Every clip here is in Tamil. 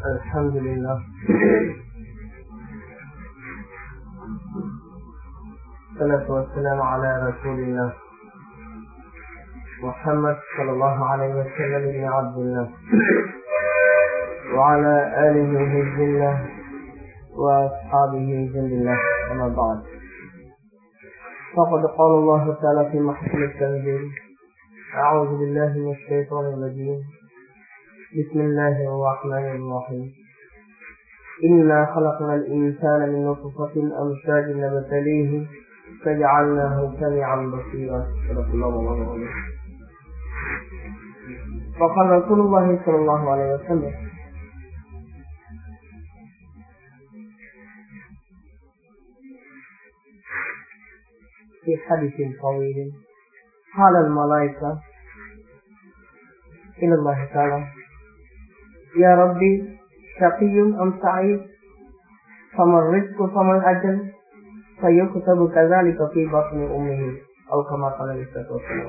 الحمد لله الصلاة والسلام على رسول الله محمد صلى الله عليه وسلم بن عبد الله وعلى آله حزب الله وأصحابه جند الله أما بعد فقد قال الله تعالى في محكم التنزيل أعوذ بالله من الشيطان الرجيم بسم الله الرحمن الرحيم إنا خلقنا الإنسان من نطفة أمشاج نبتليه فجعلناه سميعا بصيرا صدق الله العظيم فقال رسول الله صلى الله عليه وسلم في حديث طويل قال الملائكة إلى الله تعالى يا ربي شقي أم سعيد فما الرزق فما الأجل فيكتب كذلك في بطن أمه أو كما قال عليه الصلاة والسلام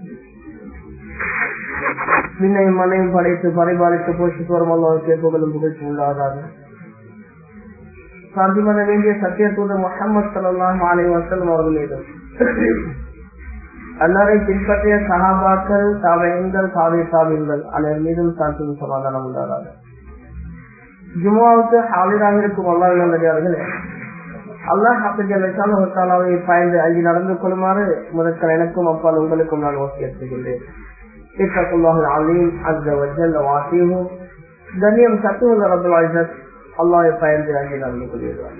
விண்ணையும் மண்ணையும் படைத்து பரிபாலித்து போஷித்து வரும் அல்லாவுக்கு புகழும் புகழ்ச்சி உள்ளாதாரு சாந்தி பண்ண வேண்டிய சத்திய தூதர் முகமது சல்லாஹ் அலை வசலம் அவர்கள் மீது அன்னாரை பின்பற்றிய சகாபாக்கள் தாவையங்கள் தாவை தாவியங்கள் அனைவர் மீதும் சாந்தியும் சமாதானம் உண்டாதாரு ஜுமாவுக்கு ஹாலிராக இருக்கும் அல்லா நல்லதார்களே அல்லாஹ் ஹாஃபிஜாலாவை பயந்து அஞ்சு நடந்து கொள்ளுமாறு முதற்கள் எனக்கும் அப்பால் உங்களுக்கும் நான் ஓசியத்துகின்றேன் கண்ணியம் சத்துவல் ரபுல் அல்லாவை பயந்து அஞ்சு நடந்து கொள்கிறார்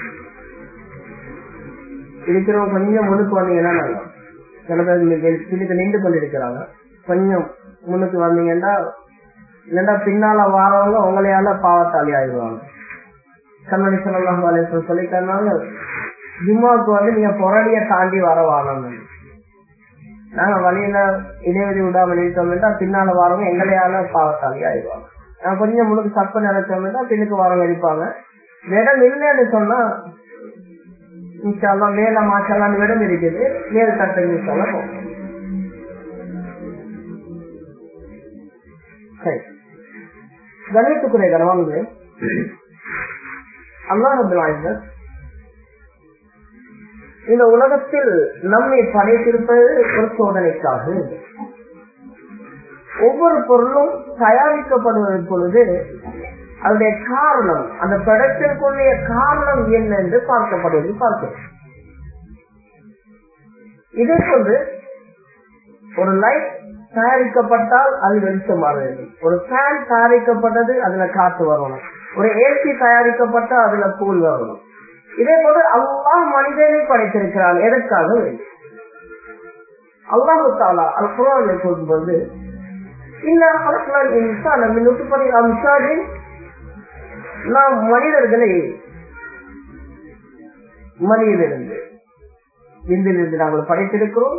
இருக்கிறவங்க கொஞ்சம் முன்னுக்கு வந்தீங்கன்னா நல்லா சில பேர் பின்னுக்கு நின்று கொண்டிருக்கிறாங்க கொஞ்சம் முன்னுக்கு வந்தீங்கன்னா இல்லைன்னா பின்னால வாரவங்க உங்களையால பாவத்தாளி ஆயிடுவாங்க கண்ணடி சொல்லலாம் சொல்லி தந்தாங்க ஜும்மாவுக்கு வந்து நீங்க பொரடிய தாண்டி வர வாழணும் நாங்க வழியில இடைவெளி விடாம நிறுத்தோம்னா பின்னால வரவங்க எங்களையால பாவத்தாளி ஆயிடுவாங்க நான் கொஞ்சம் முழுக்க சப்ப நினைச்சோம்னா பின்னுக்கு வரவங்க இருப்பாங்க இடம் இல்லைன்னு சொன்னா இன்ஷால்லாம் மேல மாற்றலாம் இடம் இருக்குது மேல் தட்டு இன்ஷால்லாம் போகும் சரி கணித்துக்குரிய கனவானது அல்லாஹ் இந்த உலகத்தில் நம்மை படைத்திருப்பது ஒரு சோதனைக்காக ஒவ்வொரு பொருளும் தயாரிக்கப்படுவது பொழுது அதனுடைய காரணம் அந்த படத்திற்குரிய காரணம் என்ன என்று பார்க்கப்படுவதை பார்க்கிறோம் இதே போன்று ஒரு லைட் தயாரிக்கப்பட்டால் அது வெளிச்சமாக வேண்டும் ஒரு ஃபேன் தயாரிக்கப்பட்டது அதுல காற்று வரணும் ஒரு ஏசி தயாரிக்கப்பட்டால் அதுல பூல் வரணும் இதே போல அல்லா மனிதனை படைத்திருக்கிறான் எதற்காக வேண்டும் அல்லாஹு தாலா அல் குரானை போகும்போது நாம் மனிதர்களை மணியிலிருந்து விந்திலிருந்து நாங்கள் படைத்திருக்கிறோம்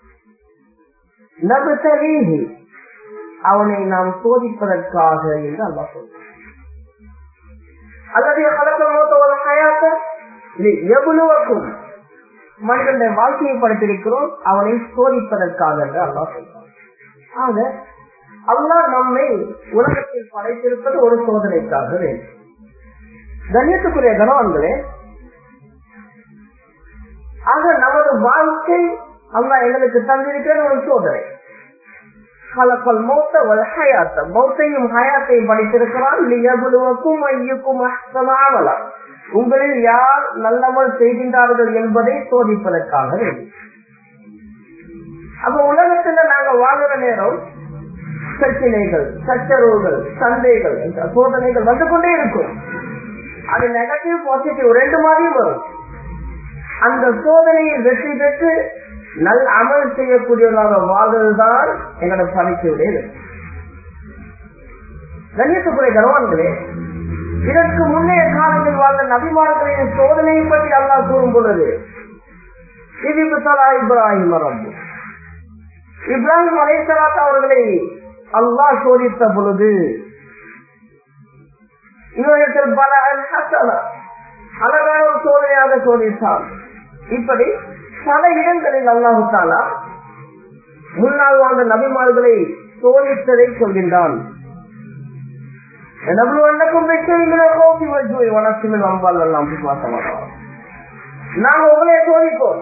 நபுசலீஹி அவனை நாம் சோதிப்பதற்காக என்று அல்லா சொல்றான் அல்லது ஹயாத்த எவ்வளவுக்கும் மனிதனுடைய வாழ்க்கையை படைத்திருக்கிறோம் அவனை சோதிப்பதற்காக என்று அல்லா சொல்றான் ஆக அல்லா நம்மை உலகத்தில் படைத்திருப்பது ஒரு சோதனைக்காக வேண்டும் கண்ணியத்துக்குரிய கனவான்களே ஆக நமது வாழ்க்கை அல்லா எங்களுக்கு தந்திருக்கிற ஒரு சோதனை கலக்கல் மௌத்த ஹயாத்த மௌத்தையும் ஹயாத்தையும் படித்திருக்கிறான் லியபுலுவக்கும் ஐயுக்கும் அஹ்சனாவலாம் உங்களில் யார் நல்லமல் செய்கின்றார்கள் என்பதை சோதிப்பதற்காக வேண்டும் அப்ப உலகத்துல நாங்க வாங்குற நேரம் பிரச்சனைகள் சச்சரவுகள் சந்தைகள் சோதனைகள் வந்து கொண்டே இருக்கும் அது நெகட்டிவ் பாசிட்டிவ் ரெண்டு மாதிரியும் வரும் அந்த சோதனையை வெற்றி பெற்று நல் அமல் செய்யக்கூடியவர்களாக வாழ்வதுதான் எங்களோட பணிக்கையுடைய கண்ணியத்துக்குரிய கர்வான்களே இதற்கு முன்னைய காலத்தில் வாழ்ந்த நபிமார்களின் சோதனையை பற்றி அல்லா கூறும் பொழுது இது இப்ராஹிம் ரப்பு இப்ராஹிம் அலேசலாத் அவர்களை அல்லாஹ் சோதித்த பொழுது இன்னொரு பல அழகான ஒரு சோதனையாக சோதித்தான் இப்படி பல இடங்களில் அல்லாஹு தாலா முன்னால் வாழ்ந்த நபிமார்களை சோதித்ததை சொல்கின்றான் நபுவன்னக்கும் வெச்சைகளை கோபி வச்சுவை வனசிமின் அம்பால் எல்லாம் விசுவாசமாக நாங்க உங்களைய சோதிப்போம்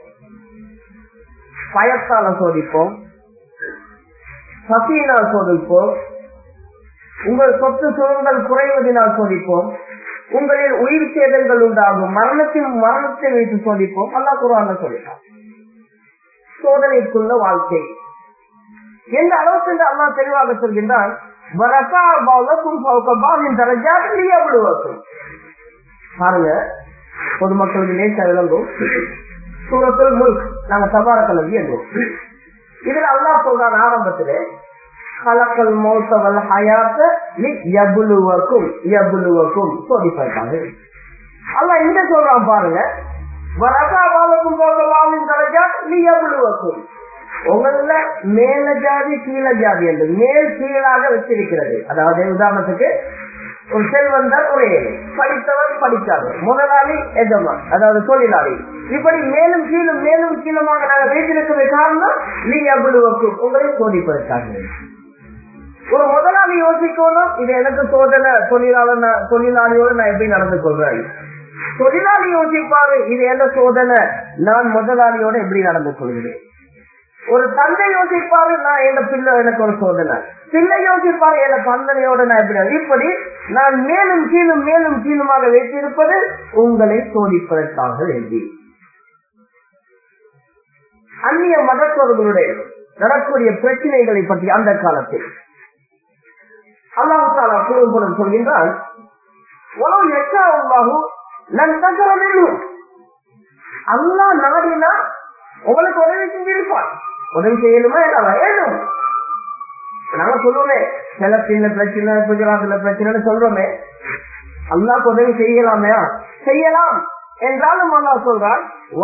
பயத்தால சோதிப்போம் பசியினால் சோதிப்போம் உங்கள் சொத்து சுகங்கள் குறைவதனால் சோதிப்போம் உங்களில் உயிர் சேதங்கள் உண்டாகும் மரணத்தின் மரணத்தை வைத்து சோதிப்போம் அல்லா குரான் சொல்லிட்டான் சோதனைக்குள்ள வாழ்க்கை எந்த அளவுக்கு என்று அல்லா தெளிவாக சொல்கின்றான் பாருங்க பொதுமக்களுக்கு லேசா விளங்கும் சூரத்தில் முல்க் நாங்க சபார கலவி என்றோம் இதுல அல்லா சொல்றான் ஆரம்பத்திலே கலக்கல் மௌத்தவல் ஹயாத்த எபுலுவக்கும் எபுலுவக்கும் சோதிப்பாங்க அல்ல இங்க சொல்றான் பாருங்க வரகாபாலக்கும் போகவாவின் தரஜா நீ எபுலுவக்கும் உங்கள மேல ஜாதி கீழ ஜாதி என்று மேல் கீழாக வச்சிருக்கிறது அதாவது உதாரணத்துக்கு ஒரு செல்வந்தர் ஒரு ஏழை படித்தவர் படிக்காதவர் முதலாளி எஜமான் அதாவது தொழிலாளி இப்படி மேலும் கீழும் மேலும் கீழுமாக நாங்கள் வைத்திருக்கிற காரணம் நீ எவ்வளவு உங்களை சோதிப்பதற்காக ஒரு முதலாளி யோசிக்கணும் இது எனக்கு சோதனை தொழிலாளர் தொழிலாளியோடு நான் எப்படி நடந்து கொள்றேன் தொழிலாளி யோசிப்பாரு இது என்ன சோதனை நான் முதலாளியோட எப்படி நடந்து கொள்கிறேன் ஒரு தந்தை யோசிப்பாரு நான் என்ன பிள்ளை எனக்கு ஒரு சோதனை பிள்ளை யோசிப்பாரு என்ன தந்தனையோட நான் எப்படி இப்படி நான் மேலும் கீழும் மேலும் கீழுமாக வைத்திருப்பது உங்களை சோதிப்பதற்காக வேண்டி அந்நிய மதத்தவர்களுடைய நடக்கூடிய பிரச்சனைகளை பற்றி அந்த காலத்தில் அல்லாஹாலா கூறும்போது சொல்கின்றான் உலகம் எச்சா உண்டாகும் நன் தகவலும் அல்லா நாடினா உங்களுக்கு உதவி செஞ்சிருப்பான் உதவி செய்யணுமா என்ன ஏழும் நாங்க சொல்லுவோமே சில சின்ன பிரச்சனை குஜராத்ல பிரச்சனை சொல்றோமே அல்லாக்கு உதவி செய்யலாமே செய்யலாம் என்றாலும் அல்லா சொல்றான்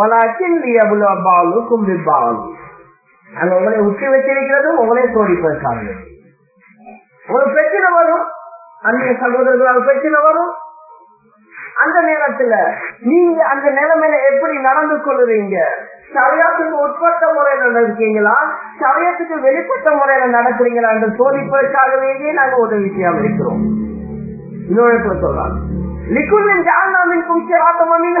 அங்க உங்களை உச்சி வச்சிருக்கிறதும் உங்களே சோதிப்பதற்காக உங்களுக்கு பிரச்சனை வரும் அந்நிய சகோதரர்களால் பிரச்சனை வரும் அந்த நேரத்துல நீங்க அந்த நிலைமையில எப்படி நடந்து கொள்ளுறீங்க சரியத்துக்கு உட்பட்ட முறையில நடக்கீங்களா சரியத்துக்கு வெளிப்பட்ட முறையில நடக்கிறீங்களா என்று சோதிப்பதற்காக வேண்டியே நாங்க உதவி செய்யாம இருக்கிறோம் இன்னொரு சொல்றாங்க லிக்குவின் ஜானாமின் குச்சிராத்தமின்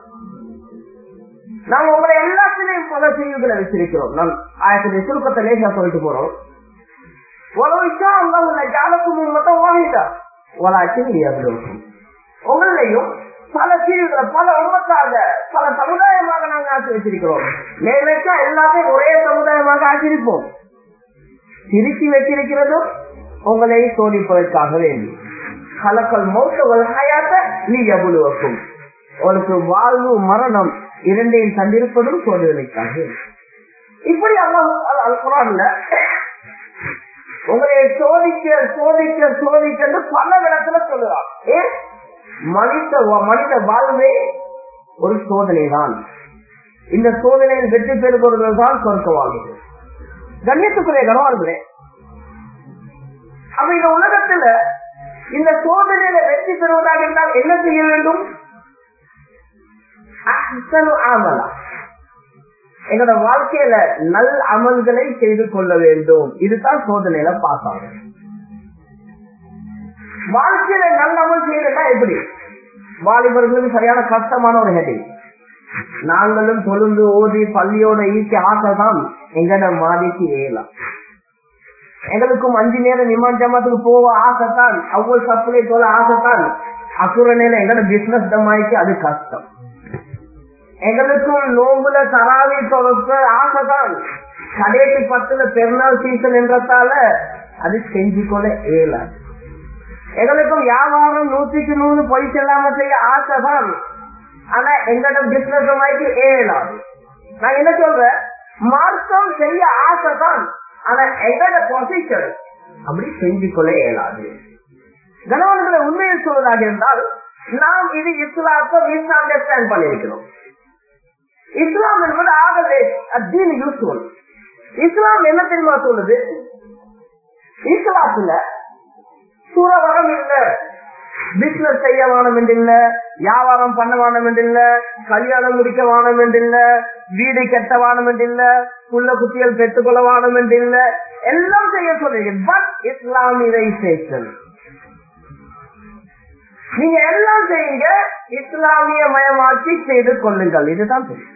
நாங்க உங்களை எல்லாத்திலையும் பல செய்திகளை வச்சிருக்கிறோம் நான் ஆயிரத்தி சுருக்கத்தை லேசா சொல்லிட்டு போறோம் உலகிச்சா அவங்க உள்ள ஜாலக்கும் மட்டும் வாங்கிட்டா உலாச்சு முடியாது உங்களையும் பல பிரிவுகளை பல உமத்தாக பல சமுதாயமாக நாங்கள் ஆக்கி வச்சிருக்கிறோம் நேரச்சா எல்லாத்தையும் ஒரே சமுதாயமாக ஆக்கியிருப்போம் திருச்சி வச்சிருக்கிறதும் உங்களை சோதிப்பதற்காக வேண்டி கலக்கல் மௌத்த வல்ஹாயாத்த நீ எவ்வளவு வைக்கும் உங்களுக்கு வாழ்வு மரணம் இரண்டையும் தந்திருப்பதும் சோதனைக்காக இப்படி அல்லாஹ் குரான்ல உங்களை சோதிக்க சோதிக்க சோதிக்க பல இடத்துல சொல்லுறான் ஏன் மனித மனித வாழ்வே ஒரு சோதனை தான் இந்த சோதனையில் வெற்றி பெறுபவர்கள் தான் சொர்க்க வாழ்வு கண்ணியத்துக்குரிய கனவான்களே அப்ப இந்த உலகத்துல இந்த சோதனையில வெற்றி பெறுவதாக இருந்தால் என்ன செய்ய வேண்டும் ஆமலா எங்களோட வாழ்க்கையில நல் அமல்களை செய்து கொள்ள வேண்டும் இதுதான் சோதனையில பாஸ் ஆகும் வாழ்க்கையில நல்ல அமல் செய்யறதா எப்படி வாலிபர்களுக்கு சரியான கஷ்டமான ஒரு ஹெட்டிங் நாங்களும் தொழுந்து ஓதி பள்ளியோட ஈக்க ஆசைதான் எங்கட மாதிக்கு ஏலாம் எங்களுக்கும் அஞ்சு நேரம் நிமான் ஜமாத்துக்கு போக ஆசைத்தான் அவ்வளவு சப்ளை போல ஆசைத்தான் அசுர நேரம் எங்கட பிசினஸ் தமாய்க்கு அது கஷ்டம் எங்களுக்கும் நோம்புல தராவி தொகுப்பு ஆசைதான் கடைசி பத்துல பெருநாள் சீசன் என்றதால அது செஞ்சு கொள்ள இயலாது எங்களுக்கும் வியாபாரம் நூத்திக்கு நூறு பொய் செல்லாம செய்ய ஆசைதான் ஆனா எங்கட பிசினஸ் மாதிரி ஏழாது நான் என்ன சொல்றேன் மார்க்கம் செய்ய ஆசைதான் ஆனா எங்கட பொசிஷன் அப்படி செஞ்சு கொள்ள இயலாது கணவன்களை உண்மையில் சொல்வதாக இருந்தால் நாம் இது இஸ்லாத்தை மிஸ் அண்டர்ஸ்டாண்ட் பண்ணிருக்கிறோம் இஸ்லாம் என்பது ஆகவே அத்தீன் யூஸ்ஃபுல் இஸ்லாம் என்ன தெரியுமா சொல்லுது இஸ்லாத்துல சூறவரம் இல்ல பிசினஸ் செய்ய வேணும் என்று இல்ல வியாபாரம் பண்ண வேணும் என்று இல்ல கல்யாணம் முடிக்க வேணும் என்று இல்ல வீடு கட்ட வேணும் என்று இல்ல புள்ள குட்டிகள் பெற்றுக்கொள்ள வேணும் என்று இல்ல எல்லாம் செய்ய சொல்றீங்க பட் இஸ்லாமியரைசேஷன் நீங்க எல்லாம் செய்யுங்க இஸ்லாமிய மயமாக்கி செய்து கொள்ளுங்கள் இதுதான் தெரியும்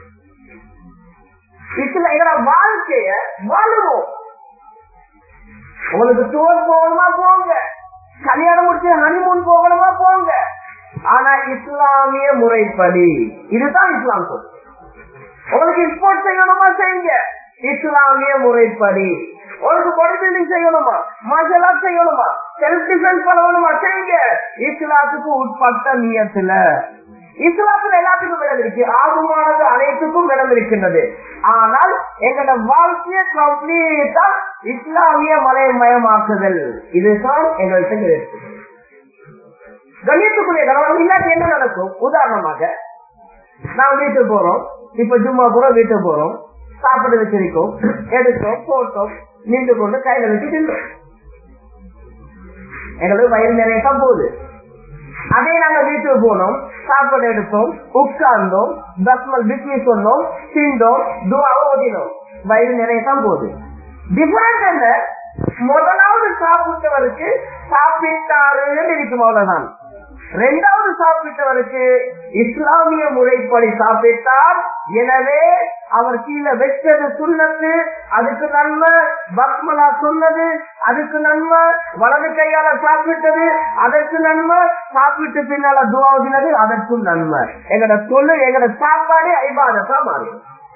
இஸ்லாம் எங்களோட வாழ்க்கைய வாழுவோம் உங்களுக்கு டூர் போகணுமா போங்க கல்யாணம் முடிச்சு ஹனிமூன் போகணுமா போங்க ஆனா இஸ்லாமிய முறைப்படி இதுதான் இஸ்லாம் சொல்லுது உங்களுக்கு ஸ்போர்ட்ஸ் செய்யணுமா செய்யுங்க இஸ்லாமிய முறைப்படி உங்களுக்கு பாடி பில்டிங் செய்யணுமா மார்ஷல் ஆர்ட் செய்யணுமா செல்ஃப் டிஃபென்ஸ் பண்ணணுமா செய்யுங்க இஸ்லாத்துக்கு உட்பட்ட நியத்துல இஸ்லாத்துல எல்லாத்துக்கும் இடம் இருக்கு ஆகுமானது அனைத்துக்கும் இடம் இருக்கின்றது ஆனால் எங்களோட வாழ்க்கைய கம்ப்ளீட்டா இஸ்லாமிய மலைமயமாக்குதல் இதுதான் எங்கள்கிட்ட இருக்கு கணியத்துக்குரிய கணவன் இல்லாட்டி என்ன நடக்கும் உதாரணமாக நான் வீட்டுக்கு போறோம் இப்ப சும்மா கூட வீட்டுக்கு போறோம் சாப்பிட வச்சிருக்கோம் எடுத்தோம் போட்டோம் நீண்டு கொண்டு கையில வச்சு தின்றோம் எங்களுக்கு வயிறு நிறைய தான் போகுது அதே நாங்க வீட்டுக்கு போனோம் சாப்பாடு எடுத்தோம் உட்கார்ந்தோம் தஸ்மல் பிஸ்மி சொன்னோம் திண்டோம் துவாவை ஓதினோம் வயிறு நிறைய தான் போகுது டிஃபரன்ஸ் என்ன முதலாவது சாப்பிட்டவருக்கு சாப்பிட்டாருன்னு இருக்கும் அவ்வளவுதான் ரெண்டாவது சாப்பிட்டவருக்கு இஸ்லாமிய முறைப்படி சாப்பிட்டார் எனவே அவர் கீழே வச்சது சுண்ணத்து அதுக்கு நன்மை பக்மலா சொன்னது அதுக்கு நன்மை வலது கையால சாப்பிட்டது அதற்கு நன்மை சாப்பிட்டு பின்னால துவாவுதினது அதற்கும் நன்மை எங்கட சொல்லு எங்கட சாப்பாடு ஐபாதத்தா மாறி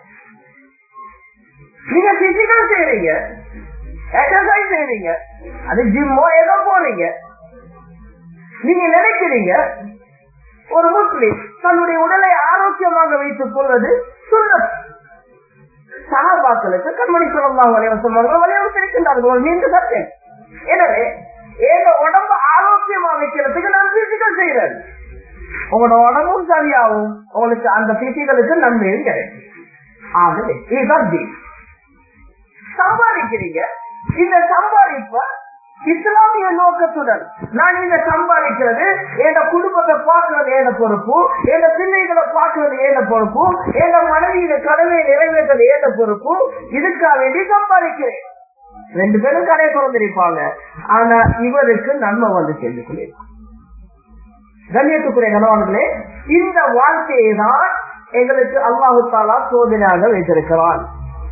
நீங்க பிசிக்கல் செய்யறீங்க எக்ஸசைஸ் செய்யறீங்க அது ஜிம்மோ ஏதோ போறீங்க நீங்க நினைக்கிறீங்க ஒரு முஸ்லிம் தன்னுடைய உடலை ஆரோக்கியமாக வைத்துக் கொள்வது சுண்ணத் சகாபாக்களுக்கு கண்மணி சொல்லலாம் வலியுறுத்தவர்கள் வலியுறுத்திருக்கின்றார்கள் ஒரு நீண்ட சத்தியம் எனவே எங்க உடம்பு ஆரோக்கியமா வைக்கிறதுக்கு நான் பிசிக்கல் செய்யறேன் உங்களோட உடம்பும் சரியாகும் உங்களுக்கு அந்த பிசிக்கலுக்கு நன்மையும் கிடைக்கும் ஆகவே இதுதான் தீன் சம்பாதிக்கிறீங்க இந்த சம்பாதிப்ப இஸ்லாமிய நோக்கத்துடன் நான் இந்த சம்பாதிக்கிறது என் குடும்பத்தை பார்க்கறது ஏன பொறுப்பு என் பிள்ளைகளை பார்க்கறது ஏன பொறுப்பு என் மனைவியில கடமையை நிறைவேற்றது ஏன பொறுப்பு இதுக்காக வேண்டி சம்பாதிக்கிறேன் ரெண்டு பேரும் கடையை திறந்திருப்பாங்க ஆனா இவருக்கு நன்மை வந்து சேர்ந்து கொள்ளிருக்கும் கண்ணியத்துக்குரிய கணவன்களே இந்த வாழ்க்கையை தான் எங்களுக்கு அல்லாஹு தாலா சோதனையாக வைத்திருக்கிறான்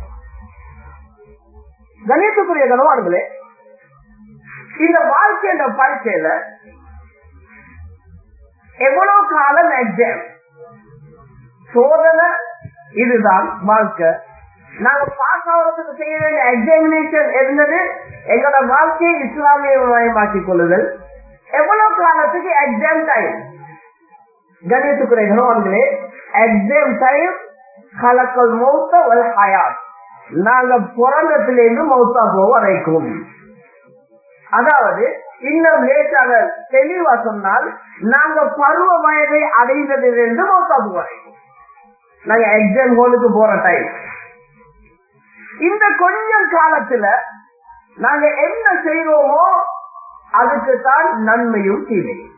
கணேசக்குரிய கனவான்களே இந்த வாழ்க்கையில பரீட்சையில எவ்வளவு காலம் எக்ஸாம் சோதனை இதுதான் வாழ்க்கை நாங்க பாஸ் ஆகிறதுக்கு செய்ய வேண்டிய எக்ஸாமினேஷன் இருந்தது எங்களோட வாழ்க்கையை இஸ்லாமிய மயமாக்கிக் கொள்ளுதல் எவ்வளவு காலத்துக்கு எக்ஸாம் டைம் கணித்துக்குரிய கனவான்களே எக்ஸாம் டைம் கலக்கல் மௌத்த ஒரு ஹயாத் நாங்க பிறந்தத்திலிருந்து மௌத்தா போக வரைக்கும் அதாவது இன்னும் லேட்டாக தெளிவா சொன்னால் நாங்க பருவ வயதை அடைந்ததிலிருந்து மௌத்தா போக வரைக்கும் நாங்க எக்ஸாம் ஹோலுக்கு போற டைம் இந்த கொஞ்சம் காலத்துல நாங்க என்ன செய்வோமோ அதுக்கு தான் நன்மையும் தீமையும்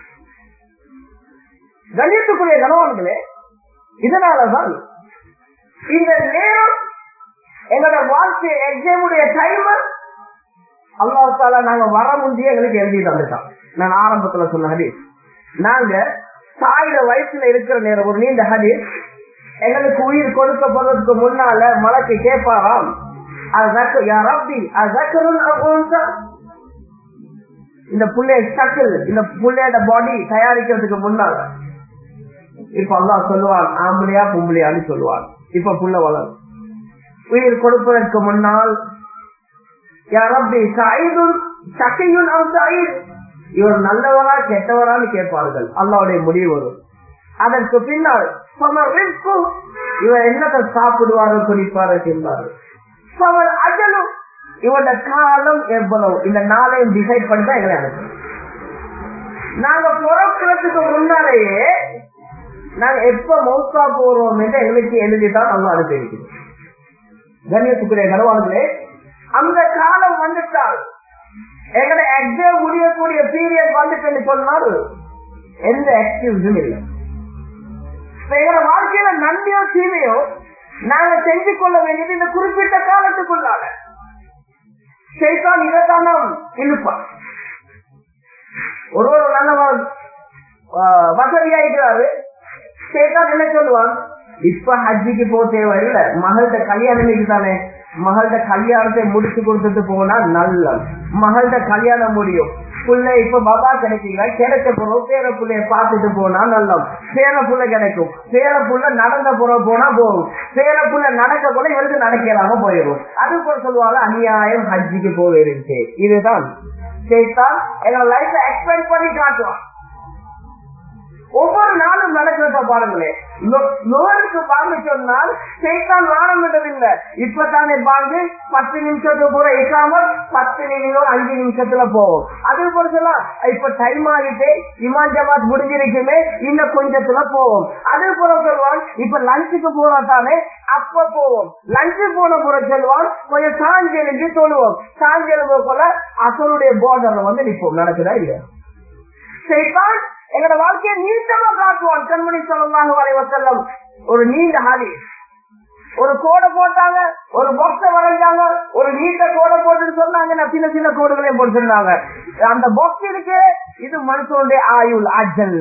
கணியத்துக்குரிய கணவன்களே இதனாலதான் இந்த நேரம் எங்களோட வாழ்க்கை எக்ஸாமுடைய டைம் அல்லாத்தால நாங்க வர முந்தைய எங்களுக்கு எழுதி தந்துட்டோம் நான் ஆரம்பத்துல சொன்ன ஹதீஸ் நாங்க தாயிர வயசுல இருக்கிற நேரம் ஒரு நீண்ட ஹதீஸ் எங்களுக்கு உயிர் கொடுக்கப்படுறதுக்கு முன்னால மலைக்கு கேட்பாராம் இந்த புள்ளைய ஸ்டக்கில் இந்த புள்ளையோட பாடி தயாரிக்கிறதுக்கு முன்னால இப்ப அல்லா சொல்லுவான் ஆம்பளையா பொம்பளையான்னு சொல்லுவான் இப்ப புள்ள வளரும் உயிர் கொடுப்பதற்கு முன்னால் இவர் நல்லவரா கெட்டவரான்னு கேட்பார்கள் அல்லாவுடைய முடிவு வரும் அதற்கு பின்னால் இவர் என்னத்தை சாப்பிடுவாரு குடிப்பாரு என்பார்கள் அஜலும் இவரோட காலம் எவ்வளவு இந்த நாளையும் டிசைட் பண்ணி தான் எங்களை அனுப்பும் நாங்க பிறக்கிறதுக்கு முன்னாலேயே நாங்க எப்ப மௌத்தா போறோம் என்று எங்களுக்கு எழுதிதான் நல்லா அனுப்பியிருக்கிறோம் கண்ணியத்துக்குரிய கனவான்களே அந்த காலம் வந்துட்டால் எங்கட எக்ஸாம் முடியக்கூடிய பீரியட் வந்துட்டு சொன்னால் எந்த எக்ஸ்கியூஸும் இல்லை எங்க வாழ்க்கையில நன்மையோ தீமையோ நாங்க செஞ்சு கொள்ள வேண்டியது இந்த குறிப்பிட்ட காலத்துக்குள்ளாக சைத்தான் இதைத்தான் இழுப்பான் ஒரு ஒரு நல்லவர் வசதியாயிக்கிறாரு சேத்தான் என்ன சொல்லுவான் இப்ப ஹஜ்ஜிக்கு போக தேவையில்ல மகள்கிட்ட கல்யாணம் தானே மகள்கிட்ட கல்யாணத்தை முடிச்சு கொடுத்துட்டு போனா நல்ல மகள்கிட்ட கல்யாணம் முடியும் புள்ள இப்ப பாபா கிடைக்கல கிடைச்ச பிறகு பேர புள்ளைய பார்த்துட்டு போனா நல்லம் பேர புள்ள கிடைக்கும் பேர புள்ள நடந்த புற போனா போகும் பேர புள்ள நடக்க போல இவருக்கு நடக்கலாம போயிடும் அது போல சொல்லுவாங்க அநியாயம் ஹஜ்ஜிக்கு போக இருந்துச்சு இதுதான் சேத்தான் எங்க லைஃப் எக்ஸ்பெக்ட் பண்ணி காட்டுவான் ஒவ்வொரு நாளும் நடக்கிறத பாருங்களேன் நோருக்கு பாங்கு சொன்னால் சேத்தான் வாழமிட்டதில்லை இப்பதானே பாங்கு பத்து நிமிஷத்துக்கு கூட இக்காமல் பத்து நிமிஷம் அஞ்சு நிமிஷத்துல போகும் அது போல சொல்லலாம் இப்ப டைம் ஆகிட்டு இமான் ஜமாத் முடிஞ்சிருக்குமே இன்னும் கொஞ்சத்துல போவோம் அது போல சொல்லுவான் இப்ப லஞ்சுக்கு போனா தானே அப்ப போவோம் லஞ்சு போன புற சொல்லுவான் கொஞ்சம் சாஞ்செலுஞ்சு சொல்லுவோம் சாஞ்செலும்பு போல அசருடைய பார்டர்ல வந்து நிற்போம் நடக்குதா இல்லையா சேத்தான் எங்களோட வாழ்க்கையை நீட்டமா காட்டுவான் கண்மணி சொல்லலாம் வரைவசல்லம் ஒரு நீண்ட ஹாதி ஒரு கோடை போட்டாங்க ஒரு பாக்ஸ வரைஞ்சாங்க ஒரு நீண்ட கோடை போட்டுட்டு சொன்னாங்க நான் சின்ன சின்ன கோடுகளையும் போட்டுருந்தாங்க அந்த பாக்ஸ் இருக்கு இது மனுஷனுடைய ஆயுள் ஆஜல்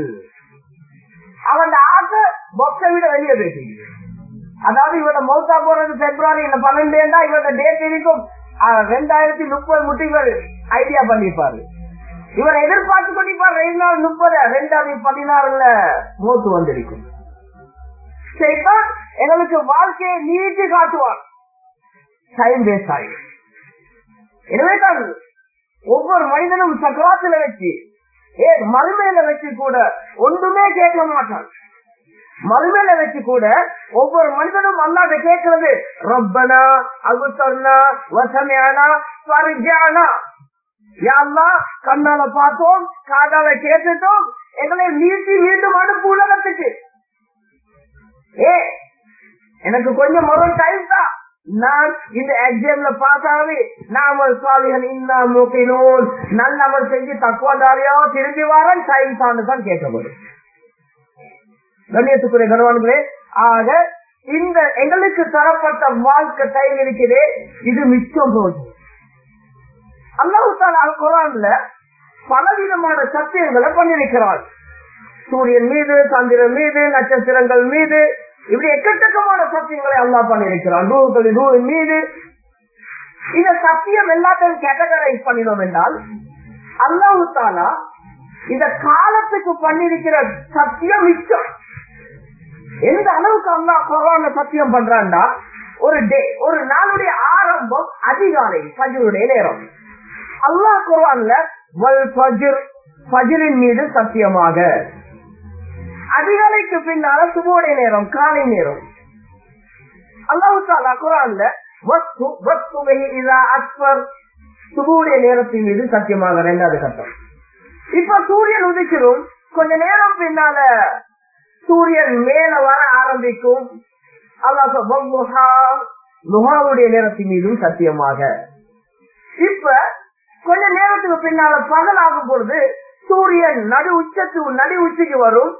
அவன் ஆசை பாக்ஸை விட வெளியே பேசி அதாவது இவட மௌத்தா போறது பிப்ரவரி இந்த பன்னெண்டேண்டா இவரோட டேட் இருக்கும் ரெண்டாயிரத்தி முப்பது முட்டி இவர் ஐடியா பண்ணிருப்பாரு இவர் எதிர்பார்த்து கொண்டிருப்பார் ரெண்டு நாள் முப்பது ரெண்டாவது பதினாறுல மூத்து வந்திருக்கும் சைத்தான் எங்களுக்கு வாழ்க்கையை நீட்டி காட்டுவான் டைம் வேஸ்ட் ஆகும் எனவே தான் ஒவ்வொரு மனிதனும் சக்கராத்துல வச்சு ஏ மறுமையில வச்சு கூட ஒன்றுமே கேட்க மாட்டான் மறுமையில வச்சு கூட ஒவ்வொரு மனிதனும் அல்லாத கேட்கறது ரப்பனா அகுசர்னா வசமையானா பரிஜானா யாழ்லா கண்ணால பார்த்தோம் காதால கேட்டுட்டோம் எங்களை நீட்டி மீண்டும் அனுப்பு உலகத்துக்கு ஏ எனக்கு கொஞ்சம் மொதல் டைம் தான் நான் இந்த எக்ஸாம்ல பாஸ் ஆகி நாம சுவாமிகள் இன்னா மூக்கினோம் நல்ல அமல் செஞ்சு தக்குவதாரியோ திரும்பி வாரன் டைம் சார்ந்து தான் கேட்கப்படும் கண்ணியத்துக்குரிய கனவான்களே ஆக இந்த எங்களுக்கு தரப்பட்ட வாழ்க்கை டைம் இருக்கிறே இது மிச்சம் போகுது அல்லாஹால குரான்ல பலவிதமான சத்தியங்களை பண்ணிருக்கிறார் சூரியன் மீது சந்திரன் மீது நட்சத்திரங்கள் மீது இப்படி எக்கச்சக்கமான சத்தியங்களை அல்லாஹ் பண்ணிருக்கிறார் நூறுகளின் நூறு மீது இந்த சத்தியம் எல்லாத்தையும் கேட்டகரைஸ் பண்ணினோம் என்றால் அல்லாஹு தாலா இந்த காலத்துக்கு பண்ணிருக்கிற சத்தியம் மிச்சம் எந்த அளவுக்கு அல்லா குரான சத்தியம் பண்றான்னா ஒரு டே ஒரு நாளுடைய ஆரம்பம் அதிகாலை பஜருடைய நேரம் அல்லாஹ் குரான்ல வல் பஜிர் பஜிரின் மீது சத்தியமாக அதிகாலைக்கு பின்னால சுபோடைய நேரம் காலை நேரம் அல்லாஹு தாலா குரான்ல வஸ்து வஸ்துவை இதா அஸ்வர் சுபுடைய நேரத்தின் மீது சத்தியமாக ரெண்டாவது கட்டம் இப்ப சூரியன் உதிக்கிறோம் கொஞ்ச நேரம் பின்னால சூரியன் மேல வர ஆரம்பிக்கும் அல்லாஹுடைய நேரத்தின் மீதும் சத்தியமாக இப்ப கொஞ்ச நேரத்துக்கு பின்னால பகல் ஆகும் பொழுது சூரியன் நடு உச்சத்து நடு உச்சிக்கு வரும்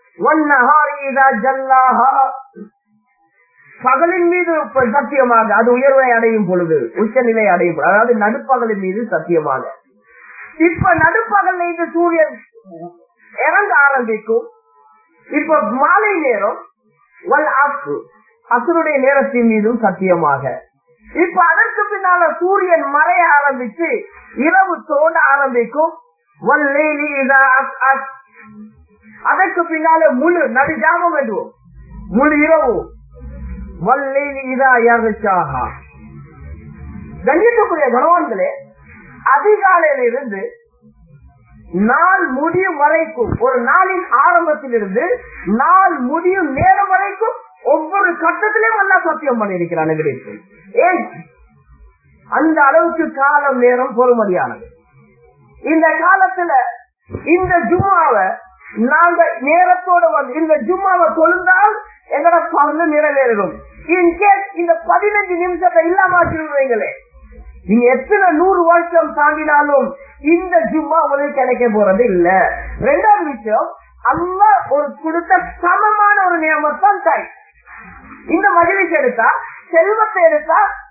பகலின் மீது சத்தியமாக அது உயர்வை அடையும் பொழுது உச்சநிலை அடையும் பொழுது அதாவது நடுப்பகலின் மீது சத்தியமாக இப்ப நடுப்பகல் மீது சூரியன் இறங்க ஆரம்பிக்கும் இப்ப மாலை நேரம் அசுருடைய நேரத்தின் மீதும் சத்தியமாக இப்ப அதற்கு பின்னால சூரியன் மறைய ஆரம்பிச்சு இரவு தோண்ட ஆரம்பிக்கும் அதற்கு பின்னால முழு நடு ஜாமம் வேண்டுவோம் முழு இரவு வல்லேலி இதா யாருச்சாகா கண்ணியத்துக்குரிய கணவான்களே அதிகாலையில இருந்து நாள் முடியும் வரைக்கும் ஒரு நாளின் ஆரம்பத்தில் இருந்து நாள் முடியும் நேரம் வரைக்கும் ஒவ்வொரு கட்டத்திலும் எல்லாம் சத்தியம் பண்ணியிருக்கிறான் ஏன் அந்த அளவுக்கு காலம் நேரம் பொறுமதியானது இந்த காலத்துல இந்த ஜும்மாவை நாங்க நேரத்தோட வந்து இந்த ஜும்மாவை தொழுந்தால் எங்கட பங்கு நிறைவேறும் இன்கேஸ் இந்த பதினஞ்சு நிமிஷத்தை இல்லாம வச்சிருவீங்களே நீங்க எத்தனை நூறு வருஷம் தாண்டினாலும் இந்த ஜும்மா உங்களுக்கு கிடைக்க போறது இல்ல ரெண்டாவது விஷயம் அல்லா ஒரு கொடுத்த சமமான ஒரு நியமத்தான் தாய் இந்த மகிழ்ச்சி எடுத்தா செல்வத்தை எடுத்தா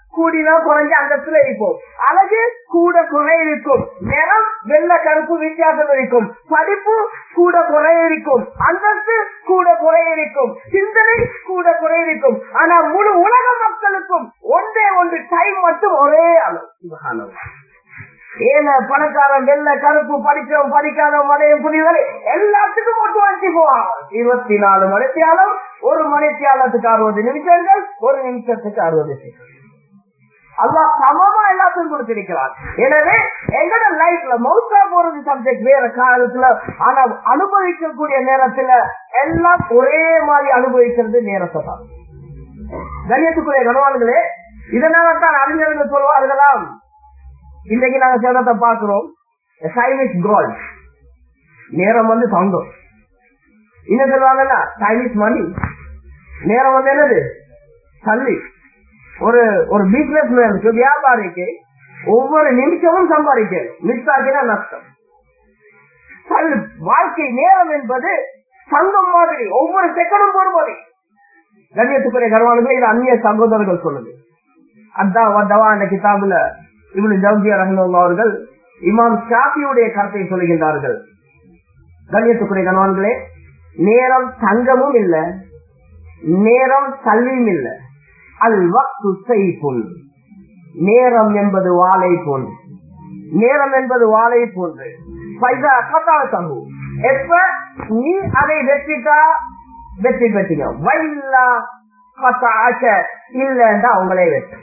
கூடினா குறைஞ்ச அந்தத்துல இருக்கும் அழகு கூட குறை இருக்கும் நிறம் வெள்ள கருப்பு வித்தியாசம் இருக்கும் படிப்பு கூட குறை இருக்கும் அந்தஸ்து கூட குறை இருக்கும் சிந்தனை கூட குறை இருக்கும் ஆனா முழு உலக மக்களுக்கும் ஒன்றே ஒன்று டைம் மட்டும் ஒரே அளவு சுபஹானல்லாஹ். ஏன பணக்காரன் வெள்ள கருப்பு படிச்சவன் படிக்காதவன் மனையும் புரிதலை எல்லாத்துக்கும் ஒட்டு வச்சு போவாங்க இருபத்தி நாலு மணித்தியாலம் ஒரு மணித்தியாலத்துக்கு அறுபது நிமிஷங்கள் ஒரு நிமிஷத்துக்கு அறுபது செகண்ட் அல்லாஹ் சமமா எல்லாத்துக்கும் கொடுத்திருக்கிறார் எனவே எங்கட லைஃப்ல மௌத்தா போறது சப்ஜெக்ட் வேற காலத்துல ஆனா அனுபவிக்கக்கூடிய நேரத்துல எல்லாம் ஒரே மாதிரி அனுபவிக்கிறது நேரத்தை தான் கண்ணியத்துக்குரிய கனவான்களே இதனால தான் அறிஞர்கள் சொல்வார்களாம் இன்னைக்கு நாங்க சேதத்தை பார்க்கிறோம் டைம் இஸ் கோல்ட் நேரம் வந்து தங்கம் இன்னும் சொல்லுவாங்கல்ல டைம் இஸ் மணி நேரம் வந்து என்னது தள்ளி ஒரு ஒரு பிசினஸ் மேனுக்கு வியாபாரிக்கு ஒவ்வொரு நிமிஷமும் சம்பாதிக்கிறது மிஸ் ஆகினா நஷ்டம் தள்ளு. வாழ்க்கை நேரம் என்பது சங்கம் மாதிரி ஒவ்வொரு செகண்டும் போடும்போது கண்ணியத்துக்குரிய கர்வானுக்கு இது அந்நிய சகோதரர்கள் சொல்லுது அதான் வந்தவா அந்த கிதாபுல இவனு ஜவுஜியா ரஹ்மல்லா அவர்கள் இமாம் ஷாஃபியுடைய கருத்தை சொல்லுகின்றார்கள் கண்ணியத்துக்குரிய கணவான்களே நேரம் தங்கமும் இல்ல நேரம் கல்வியும் இல்ல அல் வக்து செய்புல் நேரம் என்பது வாழை போன்று நேரம் என்பது வாழை போன்று பைசா கதா தகு எப்ப நீ அதை வெற்றிட்டா வெற்றி பெற்றீங்க வைல்லா கத்தா ஆச்ச இல்லைன்னா அவங்களே வெற்றி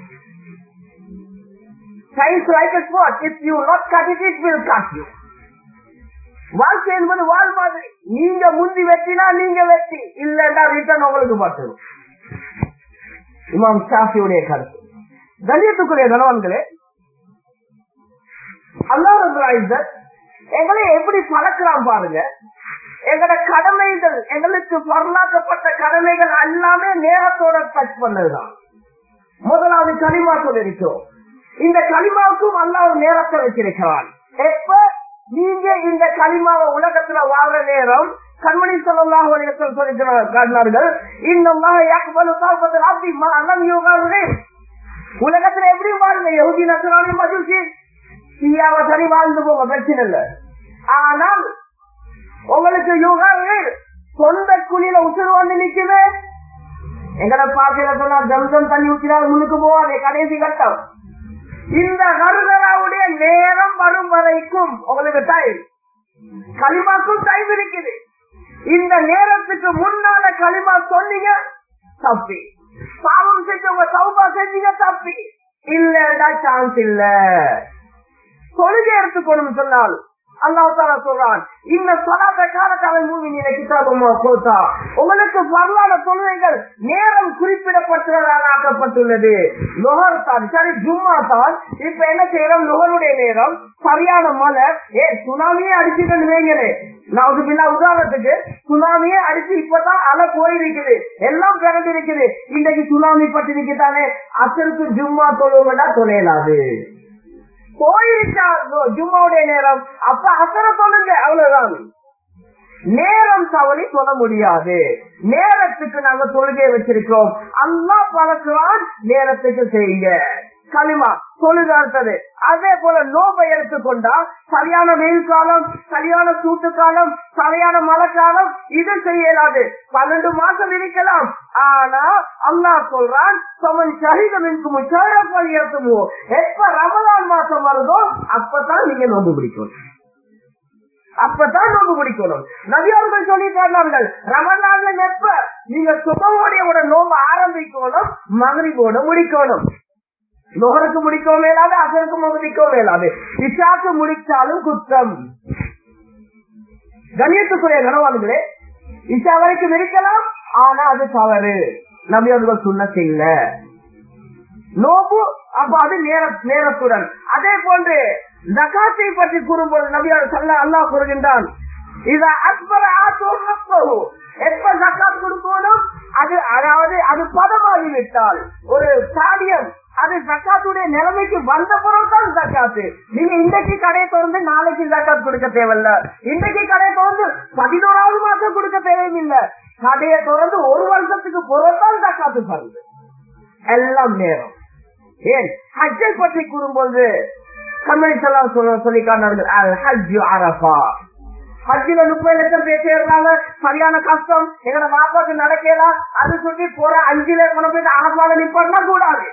Science like a sword. If you not cut it, it will cut you. வாழ்க்கை என்பது வாழ் மாதிரி நீங்க முந்தி வெற்றினா நீங்க வெற்றி இல்லன்னா ரிட்டர்ன் உங்களுக்கு பட்டுரும் இமாம் ஷாஃபியுடைய கருத்து கண்ணியத்துக்குரிய கணவன்களே அல்லாஹ் எங்களை எப்படி பழக்கலாம் பாருங்க எங்களோட கடமைகள் எங்களுக்கு பொருளாக்கப்பட்ட கடமைகள் எல்லாமே நேரத்தோட டச் பண்ணதுதான் முதலாவது களிமா சொல்லிருக்கோம் இந்த களிமாவுக்கும் அல்ல ஒரு நேரத்தை வச்சிருக்கிறான் எப்ப நீங்க இந்த களிமாவை உலகத்துல வாழ்ற நேரம் கண்மணி சொல்லலாம் சொல்லிக்கிறார்கள் இன்னும் உலகத்துல எப்படி வாழுங்க யோகி நசராணி மஜூசி சியாவை சரி வாழ்ந்து போங்க பிரச்சனை இல்ல ஆனால் உங்களுக்கு யுகங்கள் சொந்த குழியில உசுறு வந்து நிக்குது எங்கட பாக்கையில சொன்னா ஜம்சம் தண்ணி ஊற்றினா முன்னுக்கு போவாதே கடைசி கட்டம் இந்த கருதலாவுடைய நேரம் வரும் வரைக்கும் உங்களுக்கு டைம் களிமாக்கும் டைம் இருக்குது இந்த நேரத்துக்கு முன்னால களிமா சொன்னீங்க தப்பி பாவம் செஞ்சவங்க சௌபா செஞ்சீங்க தப்பி இல்லடா சான்ஸ் இல்ல தொழுகை எடுத்துக்கணும் சொன்னால் அல்லாஹால சொல்றான் இந்த சொல்லாத காலத்தால மூவி நீங்க கிதாபமா போத்தா உங்களுக்கு வரலாறு தொழுகைகள் நேரம் குறிப்பிடப்பட்டதாக ஆக்கப்பட்டுள்ளது நுகர் தான் சரி ஜும்மா தான் இப்ப என்ன செய்யறோம் நுகருடைய நேரம் சரியான மழை ஏ சுனாமியே அடிச்சுட்டு வைங்களே நான் ஒரு பின்ன உதாரணத்துக்கு சுனாமியே அடிச்சு இப்பதான் அலை போயிருக்குது எல்லாம் பிறந்து இருக்குது இன்னைக்கு சுனாமி பட்டு நிக்கத்தானே அசருக்கு ஜும்மா தொழுவா தொலையலாது போயிருச்சா ஜும்மாவுடைய நேரம் அப்ப அசர சொல்லுங்க அவ்வளவுதான் நேரம் தவறி சொல்ல முடியாது நேரத்துக்கு நாங்க தொழுகை வச்சிருக்கோம் அல்லா பழக்குவான் நேரத்துக்கு செய்யுங்க களிமா தொழுதார்த்தது அதே போல நோபை எடுத்துக்கொண்டா சரியான வெயில் காலம் சரியான சூட்டு காலம் சரியான மழை காலம் இது செய்யலாது பன்னெண்டு மாசம் இருக்கலாம் ஆனா அல்லாஹ் சொல்றான் சமன் சரீரம் இருக்கும் எப்ப ரமலான் மாசம் வருதோ அப்பதான் நீங்க நோம்பு பிடிக்கணும் அப்பதான் நோம்பு பிடிக்கணும் நபியவர்கள் சொல்லி தந்தார்கள் ரமலான்ல எப்ப நீங்க சுபவோடைய நோம்பு ஆரம்பிக்கணும் மகரிபோட முடிக்கணும் நோகருக்கு முடிக்கவும் மேலாது அசருக்கு முடிக்கவும் மேலாது இஷாக்கு முடிச்சாலும் குற்றம் கண்ணியத்துக்குரிய கனவான்களே இஷா வரைக்கும் இருக்கலாம் ஆனா அது தவறு நபியவர்கள் சொன்ன செய்யல நோபு அப்ப அது நேர நேரத்துடன் அதே போன்று ஜகாத்தை பற்றி கூறும்போது நபியார் சொல்ல அல்லாஹ் கூறுகின்றான் இத அக்பர எப்ப ஜக்காத் கொடுக்கணும் அது அதாவது அது பதமாகி விட்டால் ஒரு காரியம் அது ஜக்காத்துடைய நிலைமைக்கு வந்த பிறகுதான் ஜக்காத்து நீங்க இன்றைக்கு கடையை திறந்து நாளைக்கு ஜக்காத் கொடுக்க தேவையில்ல இன்றைக்கு கடையை திறந்து பதினோராவது மாசம் கொடுக்க தேவையில்லை கடையை திறந்து ஒரு வருஷத்துக்கு பிறகுதான் ஜக்காத்து தருது எல்லாம் நேரம் ஏன் ஹஜ்ஜை பற்றி கூறும்போது கமெண்ட்ஸ் எல்லாம் சொல்ல சொல்லி காட்டினார்கள் அல் ஹஜ் அரபா ஹஜ்ஜில முப்பது லட்சம் பேர் சேர்றாங்க சரியான கஷ்டம் எங்களோட மாப்பாக்கு நடக்கலாம் அது சொல்லி போற அஞ்சுல கொண்டு போய் அரபால நிப்பாட்டினா கூடாது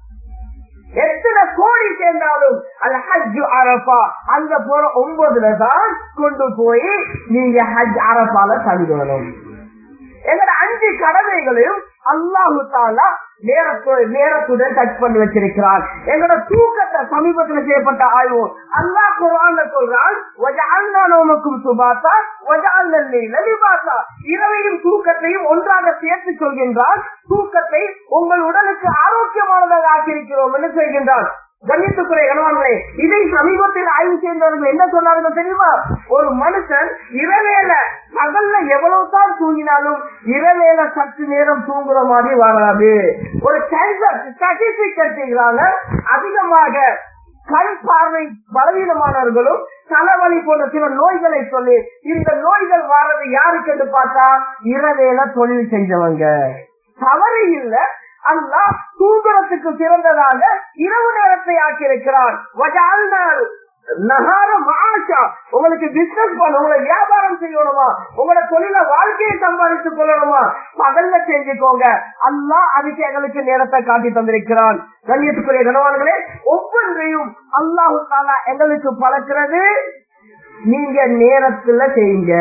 எத்தனை கோடி சேர்ந்தாலும் அது ஹஜ் அரபா அங்க போற ஒன்பதுல தான் கொண்டு போய் நீங்க ஹஜ் அரபால தங்கணும் எங்கட அஞ்சு கடமைகளையும் அல்லாஹு தாலா நேரத்து- நேரத்துடன் டச் பண்ணி வச்சிருக்கிறார் எங்களோட தூக்கத்தை சமீபத்துல செய்யப்பட்ட ஆய்வு அல்லாஹ் குரான்ல சொல்றான் "வஜஅல்னா நௌமக்கும் சுபாத்தா, வஜஅல்னா அல்லைல லிபாசா." இரவையும் தூக்கத்தையும் ஒன்றாக சேர்த்து சொல்கின்றான் தூக்கத்தை உங்கள் உடலுக்கு ஆரோக்கியமானதாக ஆக்கியிருக்கிறோம் என்று சொல்கின்றான் கண்ணியத்துக்குரிய கணவான்களே இதை சமீபத்தில் ஆய்வு செய்தவர்கள் என்ன சொன்னாங்க தெரியுமா ஒரு மனுஷன் இரவேல பகல்ல எவ்வளவு தான் தூங்கினாலும் இரவேல சற்று நேரம் தூங்குற மாதிரி வராது ஒரு கேன்சர் ஸ்டாட்டிஸ்டிக் எடுத்துக்கிறாங்க அதிகமாக கண் பார்வை பலவீனமானவர்களும் தலைவலி போன்ற சில நோய்களை சொல்லி இந்த நோய்கள் வாரது யாருக்கு என்று பார்த்தா இரவேல தொழில் செஞ்சவங்க தவறு இல்ல அல்லா தூங்குறதுக்கு சிறந்ததாக இரவு நேரத்தை ஆக்கியிருக்கிறான் வஜால்னால் நகாரம் ஆஷா உங்களுக்கு பிசினஸ் பண்ண உங்களை வியாபாரம் செய்யணுமா உங்களோட தொழில வாழ்க்கையை சம்பாதித்துக் கொள்ளணுமா பகல்ல செஞ்சுக்கோங்க அல்லா அதுக்கு எங்களுக்கு நேரத்தை காட்டி தந்திருக்கிறான் கண்ணியத்துக்குரிய கனவான்களே ஒவ்வொன்றையும் அல்லாஹு தாலா எங்களுக்கு பழக்கிறது நீங்க நேரத்துல செய்யுங்க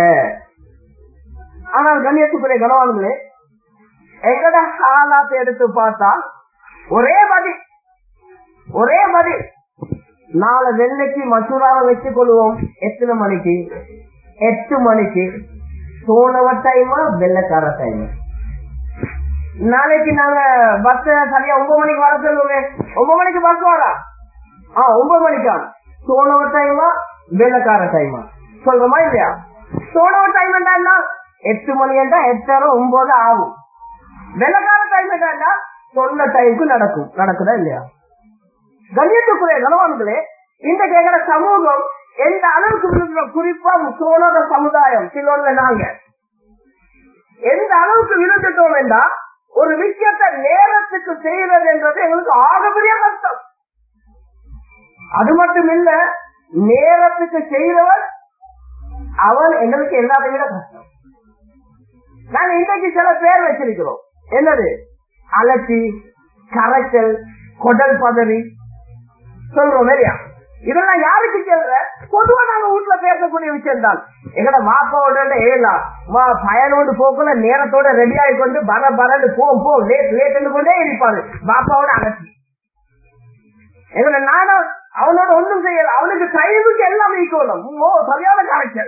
ஆனால் கண்ணியத்துக்குரிய கனவான்களே எங்கட ஹாலாத்தை எடுத்து பார்த்தா ஒரே பதில் ஒரே பதில் நாளை வெள்ளைக்கு மசூராவை வச்சுக் கொள்வோம் எத்தனை மணிக்கு எட்டு மணிக்கு சோனவ டைமா வெள்ளக்கார டைம் நாளைக்கு நாங்க பஸ் சரியா ஒன்பது மணிக்கு வர சொல்லுவோம் ஒன்பது மணிக்கு பஸ் வரா ஆ ஒன்பது மணிக்கா சோனவ டைமா வெள்ளக்கார டைமா சொல்றோமா இல்லையா சோனவ டைம் என்ன எட்டு மணி என்றா எட்டரை ஒன்பது ஆகும் வெள்ளக்கார டைம் என்னன்னா சொன்ன டைமுக்கு நடக்கும் நடக்குதா இல்லையா கண்ணியத்துக்குரிய கனவான்களே இந்த கேட்கிற சமூகம் எந்த அளவுக்கு விழுந்துடும் குறிப்பா சோழர சமுதாயம் சிலோன்ல நாங்க எந்த அளவுக்கு விழுந்துட்டோம் என்றா ஒரு விஷயத்தை நேரத்துக்கு செய்யறது என்றது எங்களுக்கு ஆகப்பெரிய கஷ்டம் அது மட்டும் இல்ல நேரத்துக்கு செய்யறவன் அவன் எங்களுக்கு எல்லாத்தையும் விட கஷ்டம் நாங்க இன்றைக்கு சில பேர் வச்சிருக்கிறோம் என்னது அலட்சி கரைச்சல் கொடல் பதவி சொல்றோம் இல்லையா இதெல்லாம் யாருக்கு சொல்ற பொதுவா நாங்க வீட்டுல பேசக்கூடிய விஷயம் தான் எங்கட மாப்பாவோட ஏலா மா பயனோடு போக்குல நேரத்தோட ரெடி ஆகி கொண்டு பர பரன்னு போ போ லேட் லேட் கொண்டே இருப்பாரு பாப்பாவோட அலட்சி எங்கட நானும் அவனோட ஒண்ணும் செய்யல அவனுக்கு டைமுக்கு எல்லாம் ஈக்கணும் ஓ சரியான கரைச்சல்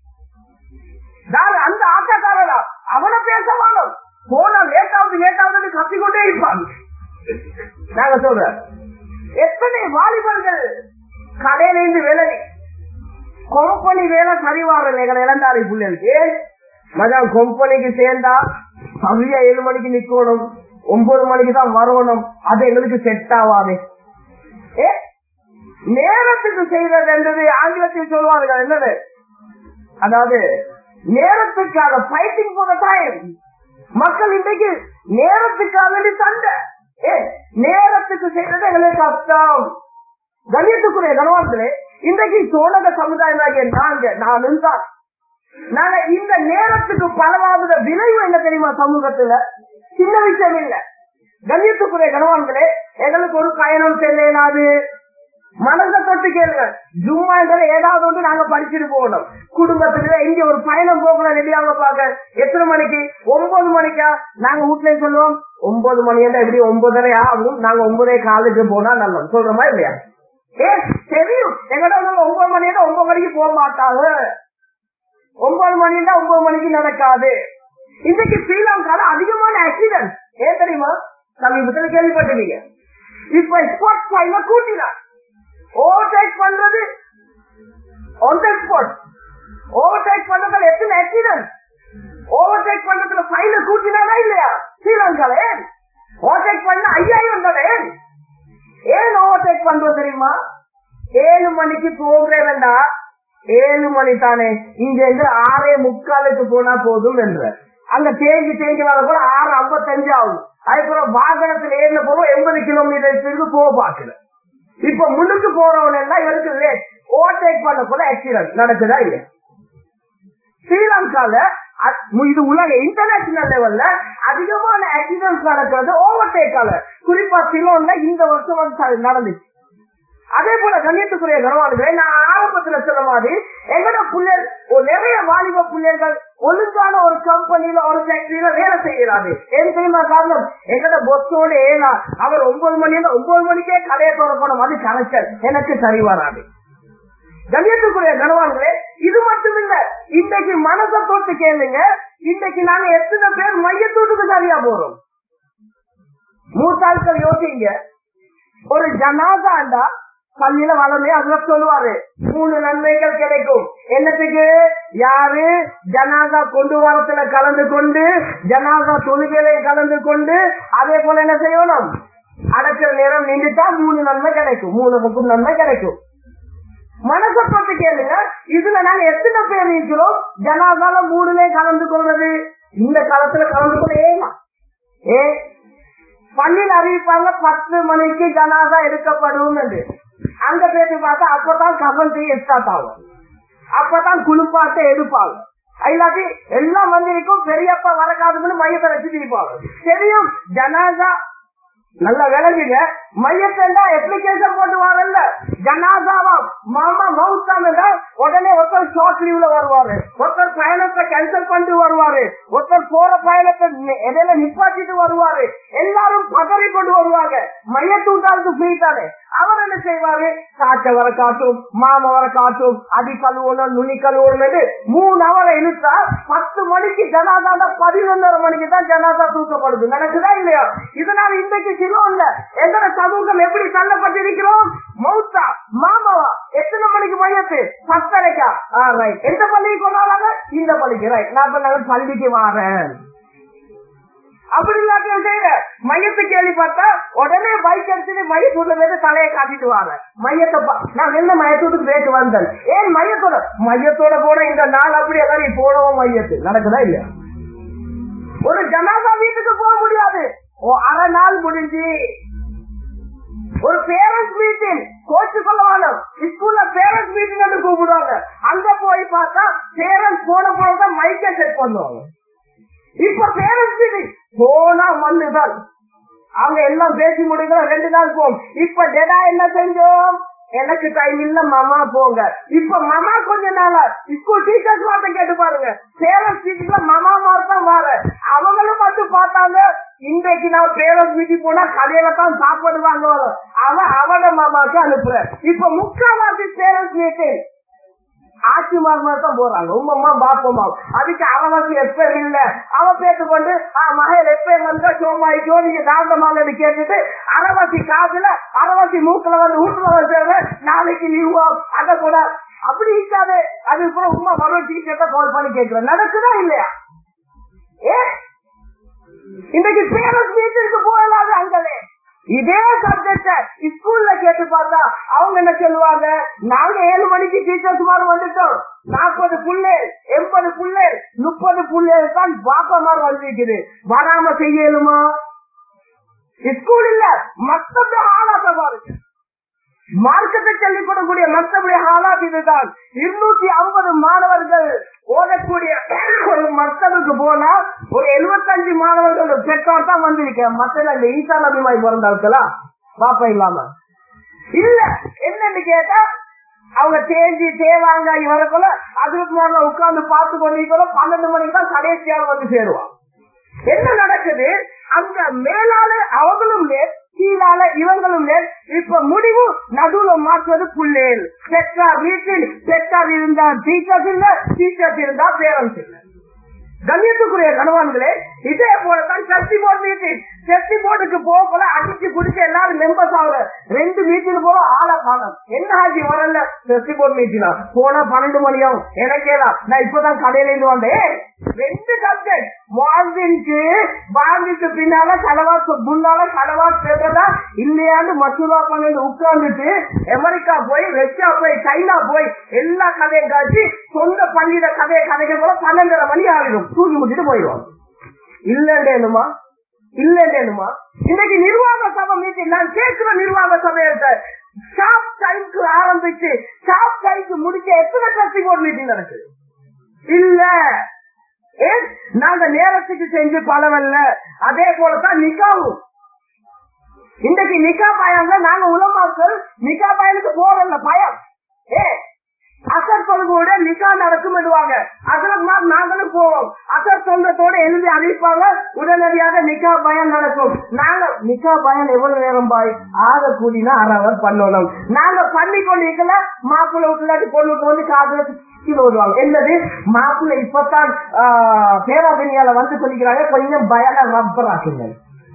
நான் அந்த ஆட்டக்காரனா அவனை பேச வேணும் போனா லேட்டாவது லேட்டாவது கத்திக்கொண்டே இருப்பான் நாங்க சொல்றேன் எத்தனை வாலிபர்கள் கடையில இருந்து விலகி கொம்பனி வேலை சரிவாரல் எங்களை இழந்தாரி பிள்ளைகளுக்கு ஏன் மச்சான் கொம்பனிக்கு சேர்ந்தா சரியா ஏழு மணிக்கு நிக்கணும் ஒன்பது மணிக்கு தான் வரணும் அது எங்களுக்கு செட் ஆகாது ஏ நேரத்துக்கு செய்வது என்றது ஆங்கிலத்தில் சொல்வார்கள் என்னது அதாவது நேரத்துக்காக ஃபைட்டிங் போத டைம் மக்கள் இன்றைக்கு நேரத்துக்காக வேண்டி சண்டை ஏ நேரத்துக்கு செய்யறது எங்களுக்கு கஷ்டம் கணியத்துக்குரிய கனவான்களே இன்றைக்கு சோழக சமுதாயமாகிய நாங்க நானும் தான் நாங்க இந்த நேரத்துக்கு பலவாத விளைவு என்ன தெரியுமா சமூகத்துல சின்ன விஷயம் இல்ல கண்ணியத்துக்குரிய கனவான்களே எங்களுக்கு ஒரு பயணம் செல்லாது மனதை தொட்டு கேளுங்க ஜும்மா என்றது ஏதாவது ஒன்று நாங்க படிச்சுட்டு போகணும் குடும்பத்துல இங்க ஒரு பயணம் போகணும் ரெடியாக பாக்க எத்தனை மணிக்கு ஒன்பது மணிக்கா நாங்க வீட்டுல சொல்லுவோம் ஒன்பது மணி இருந்தா எப்படி ஒன்பதரை ஆகும் நாங்க ஒன்பதே காலுக்கு போனா நல்லது சொல்றோமா இல்லையா ஏ தெரியும் எங்கட ஒன்பது மணி இருந்தா ஒன்பது மணிக்கு போக மாட்டாங்க ஒன்பது மணி இருந்தா ஒன்பது மணிக்கு நடக்காது இன்னைக்கு ஸ்ரீலங்கால அதிகமான ஆக்சிடென்ட் ஏன் தெரியுமா சமீபத்தில் கேள்விப்பட்டிருக்கீங்க இப்ப ஸ்போர்ட்ஸ் டைம்ல கூட்டினார் ஓவர்டேக் பண்றது ஆன் த ஸ்பாட் ஓவர்டேக் பண்றதுல எத்தனை ஆக்சிடென்ட் ஓவர்டேக் பண்றதுல ஃபைன கூட்டினாரா இல்லையா ஸ்ரீலங்கால ஏன் ஓவர்டேக் பண்ண ஐயாயிரம் தானே ஏன் ஓவர்டேக் பண்றது தெரியுமா ஏழு மணிக்கு போகிறேன்டா ஏழு மணி தானே இங்க இருந்து ஆறே முக்காலுக்கு போனா போதும் என்ற அங்க தேங்கி தேங்கி வர கூட ஆறு ஐம்பத்தஞ்சு ஆகும் அதுக்கப்புறம் வாகனத்துல ஏறின போவோம் எண்பது கிலோமீட்டர் ஸ்பீடுக்கு போக பாக்கல இப்ப முன்னுக்கு போறவன் எல்லாம் இவருக்கு லேட் ஓவர்டேக் பண்ண போல ஆக்சிடென்ட் நடக்குதா இல்லையா ஸ்ரீலங்கால அ- இது உலக இன்டர்நேஷனல் லெவல்ல அதிகமான ஆக்சிடென்ட் நடக்கிறது ஓவர்டேக்கால குறிப்பா சிலோன்ல இந்த வருஷம் வந்து ச- நடந்துச்சு அதே போல கண்ணியத்துக்குரிய கனவானுகளே நான் ஆரம்பத்துல சொன்ன மாதிரி எங்கட புள்ளர் ஒரு நிறைய வாலிப புள்ளைகள் ஒழுங்கான ஒரு கம்பெனில ஒரு ஃபேக்டரியில வேலை செய்யறாரு ஏன் தெரியுமா காரணம் எங்கட பொஸ்ஸோட ஏனா அவர் ஒன்பது மணி ஒன்பது மணிக்கே கடையை திறக்கணும் அது கணக்கல் எனக்கு சரி வராது கண்ணியத்துக்குரிய கனவான்களே இது மட்டும் இல்ல இன்றைக்கு மனசை தொட்டு கேளுங்க இன்றைக்கு நாங்க எத்தனை பேர் மையத்தூட்டுக்கு சரியா போறோம் மூத்தாட்கள் யோசிங்க ஒரு ஜனாதாண்டா பள்ளியில வளமே அதுல சொல்லுவாரு மூணு நன்மைகள் கிடைக்கும் என்னத்துக்கு யாரு ஜனாதா கொண்டு வரத்துல கலந்து கொண்டு ஜனாதா தொழுகையில கலந்து கொண்டு அதே போல என்ன செய்யணும் அடக்கிற நேரம் நின்றுட்டா மூணு நன்மை கிடைக்கும் மூணு பக்கம் நன்மை கிடைக்கும் மனசை பத்தி கேளுங்க இதுல நாங்க எத்தனை பேர் இருக்கிறோம் ஜனாதால மூணுலே கலந்து கொள்வது இந்த காலத்துல கலந்து கொள்ள ஏலாம் ஏ பள்ளியில் அறிவிப்பாங்க பத்து மணிக்கு ஜனாதா எடுக்கப்படும் என்று அங்க பேசி பார்த்தா அப்பதான் கவன் செய்ய ஸ்டார்ட் ஆகும் அப்பதான் குளிப்பாட்ட எடுப்பாங்க இல்லாட்டி எல்லாம் வந்திருக்கும் பெரியப்பா வரக்காதுன்னு மையத்தை வச்சு திருப்பாங்க தெரியும் ஜனாதா நல்லா விளங்குங்க மையத்தா அப்ளிகேஷன் போட்டு வரல ஜனாதாவா மாமா மவுத்தானதா உடனே ஒருத்தர் ஷார்ட் லீவ்ல வருவாரு ஒருத்தர் பயணத்தை கேன்சல் பண்ணிட்டு வருவாரு ஒருத்தர் போற பயணத்தை நி- இடையில நிப்பாட்டிட்டு வருவாரு எல்லாரும் பதறி கொண்டு வருவாங்க மையத்தூட்டாளுக்கு போயிட்டாரு அவர் என்ன செய்வாரு காய்ச்ச வர காட்டும் மாம வர காட்டும் அடி கழுவணும் நுனி கழுவணும் மூணு அவரை இழுத்தா பத்து மணிக்கு ஜனாதா பதினொன்றரை மணிக்கு தான் ஜனாதா தூக்கப்படுது நடக்குதா இல்லையா இதனால இன்றைக்கு சிலோன்ல எத்தனை சமூகம் எப்படி தள்ளப்பட்டிருக்கிறோம் மௌத்தா மாமாவா எத்தனை மணிக்கு மையத்து பத்தரைக்கா ரைட் எந்த பள்ளிக்கு கொண்டாடுறாங்க இந்த பள்ளிக்கு ரைட் நான் இப்ப நான் பள்ளிக்கு வாரேன் அப்படி இல்லாட்டியும் செய்யற மையத்தை கேள்விப்பட்டா உடனே பைக் எடுத்துட்டு மையத்தூர்ல போய் தலையை காட்டிட்டு வாங்க மையத்தை பா- நான் என்ன மையத்தூட்டுக்கு பேட்டு வந்தேன் ஏன் மையத்தோட மையத்தோட போன இந்த நாள் அப்படி எல்லாரும் போனவும் மையத்து நடக்குதா இல்லையா ஒரு ஜனாதா வீட்டுக்கு போக முடியாது ஓ அரை நாள் முடிஞ்சு ஒரு பேரண்ட்ஸ் மீட்டிங் கோச்சு கொள்ளவானோ ஸ்கூல்ல பேரண்ட்ஸ் மீட்டிங் என்று கூப்பிடுவாங்க அங்க போய் பார்த்தா பேரண்ட்ஸ் போன போனதான் மைக்கை செட் பண்ணுவாங்க இப்ப பேரண்ட்ஸ் மீட்டிங் போனா மண்ணுதான் அவங்க எல்லாம் பேசி முடிக்கிற ரெண்டு நாள் போகும் இப்ப டெடா என்ன செஞ்சோம் எனக்கு டைம் இல்ல மாமா போங்க இப்ப மாமா கொஞ்ச நாளா ஸ்கூல் டீச்சர்ஸ் மட்டும் கேட்டு பாருங்க பேரண்ட்ஸ் மீட்டிங்ல மாமா மாதிரி தான் வர அவங்களும் வந்து பார்த்தாங்க இன்றைக்கு நான் பேரண்ட்ஸ் மீட்டிங் போனா கடையில தான் சாப்பாடு வாங்குவாங்க அவன் அவன மாமாக்கு அனுப்புற இப்ப முக்கால்வாசி பேரண்ட்ஸ் மீட்டிங் ஆட்சி மாமா தான் போறாங்க உம்மம்மா பாப்பம்மா அதுக்கு அவகாசி எப்ப இல்ல அவன் பேசிக்கொண்டு மகள் எப்ப வந்தா சோமாயிக்கோ நீங்க தாண்டமாலன்னு கேட்டுட்டு அரவாசி காதுல அரவாசி மூக்குல வந்து வீட்டுல வந்து நாளைக்கு லீவா அத கூட அப்படி இருக்காது அது கூட உமா மறுபடியும் டீச்சர்ட்ட கால் பண்ணி கேட்கிறேன் நடக்குதா இல்லையா ஏ இன்னைக்கு பேரண்ட்ஸ் மீட்டிங்க்கு போகலாது அங்கலே இதே சப்ஜெக்ட ஸ்கூல்ல கேட்டு பார்த்தா அவங்க என்ன சொல்லுவாங்க நாங்க ஏழு மணிக்கு டீச்சர்ஸ் மாதிரி வந்துட்டோம் நாற்பது புள்ளே எண்பது புள்ளே முப்பது புள்ளே தான் பாப்பா மாதிரி வந்திருக்குது வராம செய்யலுமா ஸ்கூல் இல்ல மத்தபடி ஆளாத்த பாருங்க மார்க்கத்தை சொல்லிக்கொடக்கூடிய மற்றபடி ஆளாத் இதுதான் இருநூத்தி ஐம்பது மாணவர்கள் ஓடக்கூடிய ஒரு மக்தபுக்கு போனா ஒரு எழுபத்தஞ்சு மாணவர்கள் பெற்றோர் தான் வந்திருக்கேன் மற்ற இந்த ஈசா நபிமாய் பிறந்தார்களா பாப்பா இல்லாம இல்ல என்னன்னு கேட்டா அவங்க தேஞ்சி தேவாங்காய் வரக்குள்ள அதுக்கு மேல உட்கார்ந்து பார்த்து கொண்டிருக்கிறோம் பன்னெண்டு மணிக்கு தான் கடைசியாக வந்து சேருவான் என்ன நடக்குது அங்க மேலால அவங்களும் நேர் கீழால இவங்களும் நேர் இப்ப முடிவு நடுவுல மாற்றுவது புள்ளேல் பெற்றார் வீட்டில் பெற்றார் இருந்தா டீச்சர்ஸ் இல்ல டீச்சர்ஸ் இருந்தா பேரண்ட்ஸ் இல்ல கண்ணியத்துக்குரிய கணவான்களே இதே போலதான் சர்ச்சி போர்டு மீட்டிங் சர்ச்சி போர்டுக்கு போகல அடிச்சு குடிச்சு எல்லாரும் மெம்பர்ஸ் ஆகுற ரெண்டு மீட்டிங் போல ஆளை காணும் என்ன ஆச்சு வரல சர்ச்சி போர்டு மீட்டிங் போனா பன்னெண்டு மணியாகும் எனக்கேதான் நான் இப்பதான் கடையில இருந்து வந்தேன் ரெண்டு சப்ஜெக்ட் வாழ்விற்கு வாழ்விற்கு பின்னால கலவாஸ் முன்னால கலவாஸ் பேசுறதா இல்லையான்னு மசூரா பண்ணிட்டு உட்கார்ந்துட்டு அமெரிக்கா போய் ரஷ்யா போய் சைனா போய் எல்லா கதையும் காட்சி சொந்த பள்ளியில கதையை கதைக்க போல பன்னெண்டரை மணி ஆகிடும் தூக்கி முடிச்சுட்டு போயிடுவாங்க இல்லண்டேனுமா இல்லைன்னுமா இன்னைக்கு நிர்வாக சபை மீட்டிங் நான் கேட்கிற நிர்வாக சபையிட்ட ஷாப் டைம்க்கு ஆரம்பிச்சு ஷாப் டைம்க்கு முடிக்க எத்தனை கட்சி போர்டு மீட்டிங் நடக்குது இல்ல ஏன் நாங்க நேரத்துக்கு செஞ்சு பலவல்ல அதே போலதான் நிக்காவும் இன்றைக்கு நிக்கா பயம்ல நாங்க உலமாக்கள் நிக்கா பயனுக்கு போறல பயம் ஏ அசர் தொழுகோட நிக்கா நடக்கும் விடுவாங்க அசரத்மா நாங்களும் போவோம் அசர் சொல்றதோட எழுதி அறிவிப்பாங்க உடனடியாக நிக்கா பயம் நடக்கும் நாங்க நிக்கா பயம் எவ்வளவு நேரம் பாய் ஆக கூடினா அரை அவர் பண்ணணும் நாங்க பண்ணி கொண்டிருக்கல மாப்பிள்ளை விட்டுலாட்டி பொண்ணுக்கு வந்து காதுல கீழே வருவாங்க என்னது மாப்பிள்ளை இப்பதான் பேராபினியால வந்து சொல்லிக்கிறாங்க கொஞ்சம் பயம் ரப்பர் ஆக்குங்க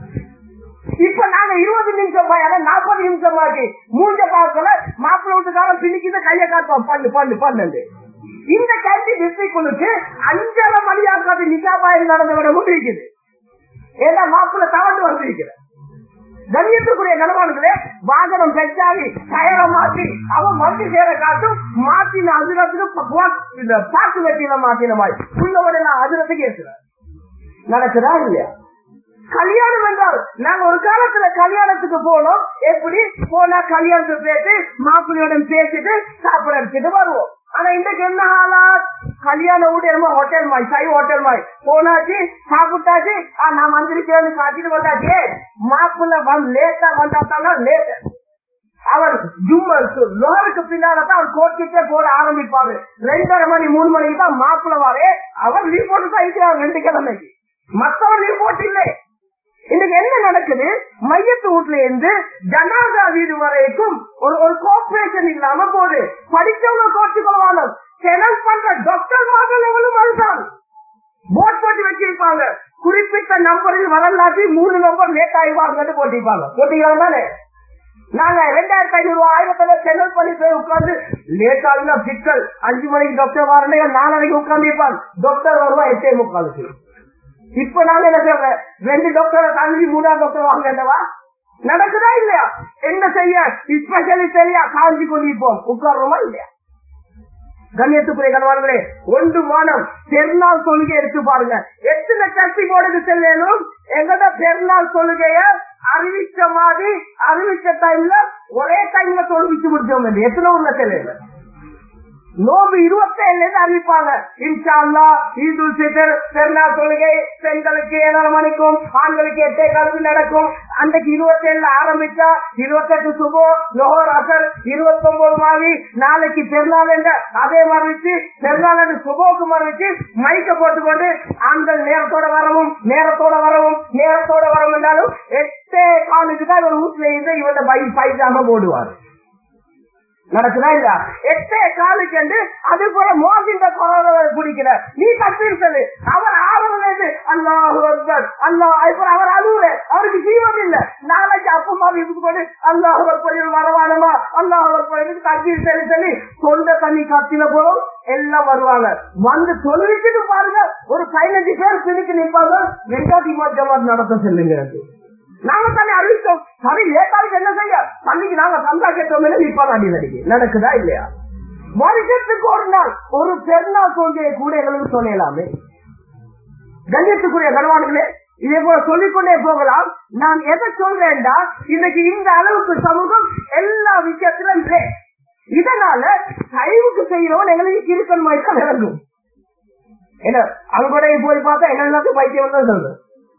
இப்ப நாங்க இருபது நிமிஷம் பையன நாற்பது நிமிஷம் ஆகி மூஞ்ச பார்க்கல மாப்பிள்ள வீட்டுக்காரன் பின்னிக்கிட்டு கைய காட்டுவோம் பண்ணு பண்ணு பண்ணு இந்த கேண்டி டிஸ்ட்ரிக்டுக்கு அஞ்சரை மணி ஆக்காது நிஜாபாயம் நடந்து விட முடியுது ஏன்னா மாப்பிள்ள தவண்டு வந்திருக்கிற கண்ணியத்துக்குரிய நிலவானுங்களே வாகனம் பெற்றாகி டயரை மாற்றி அவன் வண்டி சேர காட்டும் மாத்தின அதிரத்துக்கு பாக்கு வெட்டியில மாத்தின மாதிரி உள்ளவரை நான் அதிரத்துக்கு ஏற்றுறேன் நடக்குதா இல்லையா கல்யாணம் என்றால் நாங்க ஒரு காலத்துல கல்யாணத்துக்கு போனோம் எப்படி போனா கல்யாணத்துக்கு பேசி மாப்பிள்ளையோட பேசிட்டு சாப்பிட எடுத்துட்டு வருவோம் ஆனா இன்றைக்கு என்ன ஆளா கல்யாண வீடு ஹோட்டல் மாய் சை ஹோட்டல் மாய் போனாச்சு சாப்பிட்டாச்சு நான் வந்திருக்கேன்னு காட்டிட்டு வந்தாச்சு மாப்பிள்ள வந்து லேட்டா வந்தாத்தாங்க லேட் அவர் ஜும்மல் லோகருக்கு பின்னால்தான் அவர் கோர்ட்டுக்கே போட ஆரம்பிப்பாரு ரெண்டரை மணி மூணு மணிக்கு தான் மாப்பிள்ள வாரே அவர் லீவ் போட்டு தான் இருக்கிறார் ரெண்டு கிழமைக்கு மத்தவர் லீவ் போட்டு இல்லை இன்னைக்கு என்ன நடக்குது மையத்து வீட்டுல இருந்து ஜனாதா வீடு வரைக்கும் ஒரு ஒரு கோஆபரேஷன் இல்லாம போகுது படிச்சவங்க கோச்சுக்கொள்வாங்க செலவு பண்ற டாக்டர் மாதிரி லெவலும் அதுதான் போட் போட்டு வச்சிருப்பாங்க குறிப்பிட்ட நம்பரில் வரலாற்றி மூணு நம்பர் லேட் ஆயிவாங்கன்னு போட்டிருப்பாங்க போட்டிக்கலாம் தானே நாங்க ரெண்டாயிரத்தி ஐநூறு ரூபாய் ஆயிரத்துல செலவு பண்ணி போய் உட்காந்து லேட் ஆகுனா சிக்கல் அஞ்சு மணிக்கு டாக்டர் வரணையா நாலரைக்கு உட்காந்துருப்பாங்க டாக்டர் வருவா எட்டே முக்காலுக்கு இப்ப நாங்க என்ன சொல்றேன் ரெண்டு டாக்டரை தாண்டி மூணாவது டாக்டர் வாங்கவா நடக்குதா இல்லையா என்ன செய்ய ஸ்பெஷலிஸ்ட் சரியா காஞ்சி கொண்டிருப்போம் உட்கார்றோமா இல்லையா கண்ணியத்துக்குரிய கணவான்களே ஒன்று மானம் பெருநாள் தொழுகை எடுத்து பாருங்க எத்தனை கட்சி போடுக்கு செல்லணும் எங்கட பெருநாள் தொழுகைய அறிவிச்ச மாதிரி அறிவிச்ச டைம்ல ஒரே டைம்ல தொழுவிச்சு முடிச்சோம் எத்தனை உள்ள செல்ல நோம்பு இருபத்தேழுல இருந்து அறிவிப்பாங்க இன்ஷா அல்லா ஈதுல் ஃபித்ர் பெருநாள் தொழுகை பெண்களுக்கு ஏழரை மணிக்கும் ஆண்களுக்கு எட்டே கல்வி நடக்கும் அன்றைக்கு இருபத்தி ஏழுல ஆரம்பிச்சா இருபத்தெட்டு சுபோ லோகர் அசர் இருபத்தி ஒன்பது மாதிரி நாளைக்கு பெருநாள் என்ற அதே மறைச்சு பெருநாள் என்று சுபோக்கு மறைச்சு மைக்க போட்டுக்கொண்டு ஆண்கள் நேரத்தோட வரவும் நேரத்தோட வரவும் நேரத்தோட வரவும் என்றாலும் எட்டே காலுக்கு தான் இவர் வீட்டுல இருந்து இவர்கிட்ட பை பைஜாம போடுவார் நடக்குதா இல்ல எட்டே காலுக்கு அது போல மோகின்ற குடிக்கிற நீ தப்பிருத்தது அவர் ஆரம்பம் அல்லாஹ் அக்பர் அல்லாஹ் அப்புறம் அவர் அழுவுற அவருக்கு ஜீவன் இல்ல நாளைக்கு அப்பமா வீட்டுக்கு போட்டு அல்லாஹ் அக்பர் வரவானமா அல்லாஹ் அக்பர் தண்ணீர் சொல்லி சொல்லி தொண்ட தண்ணி கத்தின போதும் எல்லாம் வருவாங்க வந்து தொழிலுக்கு பாருங்க ஒரு பதினஞ்சு பேர் பிரிக்கு நிற்பாங்க ரெண்டாவது மஜமாத் நடத்த செல்லுங்க நாங்க தானே அறிவித்தோம் சரி லேட்டாவுக்கு என்ன செய்ய பள்ளிக்கு நாங்க சந்தா கேட்டோம் நிப்பாங்க அடிக்கடிக்கு நடக்குதா இல்லையா வருஷத்துக்கு ஒரு நாள் ஒரு பெருநாள் தோன்றிய கூட எங்களுக்கு சொல்லலாமே கண்ணியத்துக்குரிய கனவான்களே இதே போல சொல்லிக்கொண்டே போகலாம் நான் எதை சொல்றேன்டா இன்னைக்கு இந்த அளவுக்கு சமூகம் எல்லா விஷயத்திலும் இல்லை இதனால சைவுக்கு செய்யறவன் எங்களுக்கு கிருக்கன் மாதிரி தான் விளங்கும் என்ன அவங்க கூட போய் பார்த்தா எங்க எல்லாத்தையும் பைத்தியம் தான் சொல்றேன்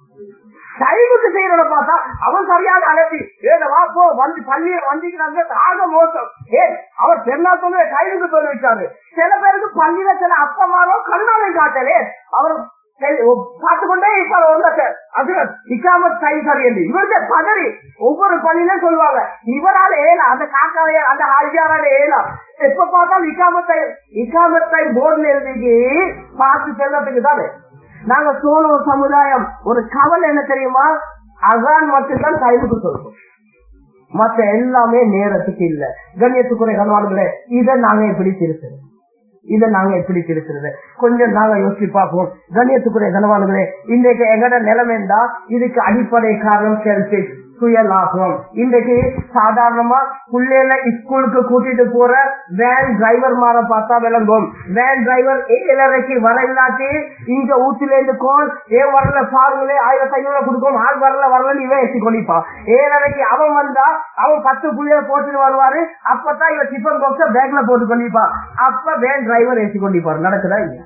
சைவுக்கு செய்யறத பார்த்தா அவன் சரியான அழைச்சி ஏத வா போ வந்து பள்ளிய வந்திக்கிறாங்க ஆக மோசம் ஏ அவர் பெருநாள் சொல்ல கைவுக்கு சொல்லி வச்சாரு சில பேருக்கு பள்ளியில சில அப்பமாரோ கண்ணாலும் காட்டலே அவர் பார்த்து கொண்டே இருப்பார் அது இக்காமத் கை சரி என்று இவருக்கு பதறி ஒவ்வொரு பள்ளியிலும் சொல்லுவாங்க இவரால் ஏலா அந்த காக்காவைய அந்த ஹாஜியாரால ஏலா எப்ப பார்த்தாலும் இக்காமத்தை இக்காமத்தை போர்டுல எழுதி பார்த்து செல்றதுக்கு தானே நாங்க சோழர் சமுதாயம் ஒரு கவலை என்ன தெரியுமா அதான் மட்டும்தான் கைவுக்கு சொல்றோம் மத்த எல்லாமே நேரத்துக்கு இல்ல கண்ணியத்துக்குறை கணவான்களே இதை நாங்க எப்படி திருத்துறது இதை நாங்க எப்படி திருத்துறது கொஞ்சம் நாங்க யோசிச்சு பார்ப்போம் கண்ணியத்துக்குரிய கனவான்களே இன்றைக்கு எங்கட நிலைமைண்டா இதுக்கு அடிப்படை காரணம் செல்பிஷ் சுயலாபம் இன்றைக்கு சாதாரணமா பிள்ளைல ஸ்கூலுக்கு கூட்டிட்டு போற வேன் டிரைவர் மாற பார்த்தா விளங்கும் வேன் டிரைவர் ஏழரைக்கு வர இல்லாட்டி இங்க ஊத்துல இருந்து கோல் ஏன் வரல பாருங்களே ஆயிரத்தி ஐநூறு கொடுக்கும் ஆள் வரல வரலன்னு இவன் ஏற்றி கொண்டிப்பான் ஏழரைக்கு அவன் வந்தா அவன் பத்து புள்ளைய போட்டுட்டு வருவாரு அப்பதான் இவன் டிஃபன் பாக்ஸ பேக்ல போட்டு கொண்டிப்பான் அப்ப வேன் டிரைவர் ஏற்றி கொண்டிப்பாரு நடக்குதா இல்லையா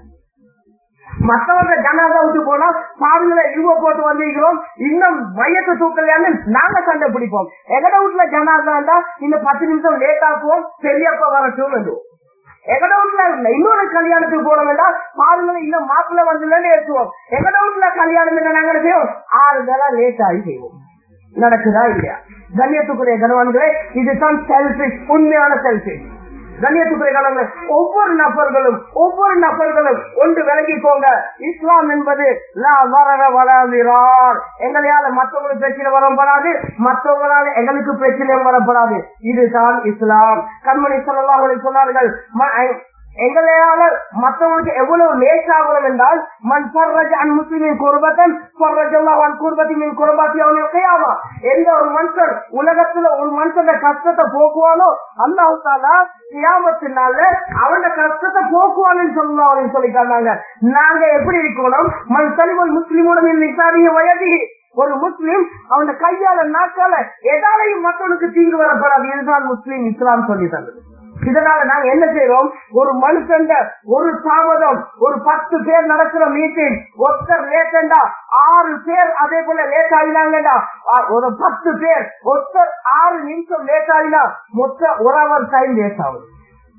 மத்தவங்க ஜனாதா விட்டு போனா பாருங்கள இவங்க போட்டு வந்திருக்கிறோம் இன்னும் வயசு தூக்கலையான்னு நாங்க சண்டை பிடிப்போம் எங்கட வீட்டுல ஜனாதா இருந்தா இன்னும் பத்து நிமிஷம் லேட் ஆக்குவோம் பெரியப்ப வரட்டும் எங்கட வீட்டுல இல்ல இன்னொரு கல்யாணத்துக்கு போனோம்னா பாருங்கள இன்னும் மாப்பிள்ள வந்து ஏற்றுவோம் எங்கட வீட்டுல கல்யாணம் என்ன நாங்க செய்வோம் ஆறு வேலை லேட் ஆகி செய்வோம் நடக்குதா இல்லையா கண்ணியத்துக்குரிய கனவான்களே இதுதான் செல்பிஷ் உண்மையான செல்பிஷ் கண்ணியத்துக்குரிய கணவன் ஒவ்வொரு நபர்களும் ஒவ்வொரு நபர்களும் ஒன்று விளங்கிக்கோங்க இஸ்லாம் என்பது வர வளர்கிறார் எங்களையால மற்றவங்களுக்கு பிரச்சனை வரப்படாது மற்றவங்களால எங்களுக்கு பிரச்சனை வரப்படாது இதுதான் இஸ்லாம் கண்மணி சொல்லலாம் சொன்னார்கள் எங்களையால மற்றவங்களுக்கு எவ்வளவு லேசாகணும் என்றால் மண் பர்ரஜ அன் முஸ்லிமின் குருபத்தன் பர்ரஜல்லாவான் குருபத்தின் குருபாத்தி அவனுக்கு கையாமா எந்த ஒரு மனுஷன் உலகத்துல ஒரு மனுஷன கஷ்டத்தை போக்குவானோ அல்லாஹாலா கியாமத்தினால அவன கஷ்டத்தை போக்குவான்னு சொல்லலாம் அப்படின்னு சொல்லி தந்தாங்க நாங்க எப்படி இருக்கணும் மண் சலிவல் முஸ்லிமுடன் நிசாரிய வயதி ஒரு முஸ்லீம் அவன கையால நாக்கால எதாலையும் மக்களுக்கு தீங்கு வரப்படாது இதுதான் முஸ்லீம் இஸ்லாம் சொல்லி தந்தது இதனால நாங்க என்ன செய்யறோம் ஒரு மனுஷன் ஒரு தாமதம் ஒரு பத்து பேர் நடக்கிற மீட்டிங் ஒருத்தர் லேட்டண்டா ஆறு பேர் அதே போல லேட் ஆகினாங்கடா ஒரு பத்து பேர் ஒருத்தர் ஆறு நிமிஷம் லேட் ஆகினா மொத்த ஒரு அவர் டைம் லேட் ஆகுது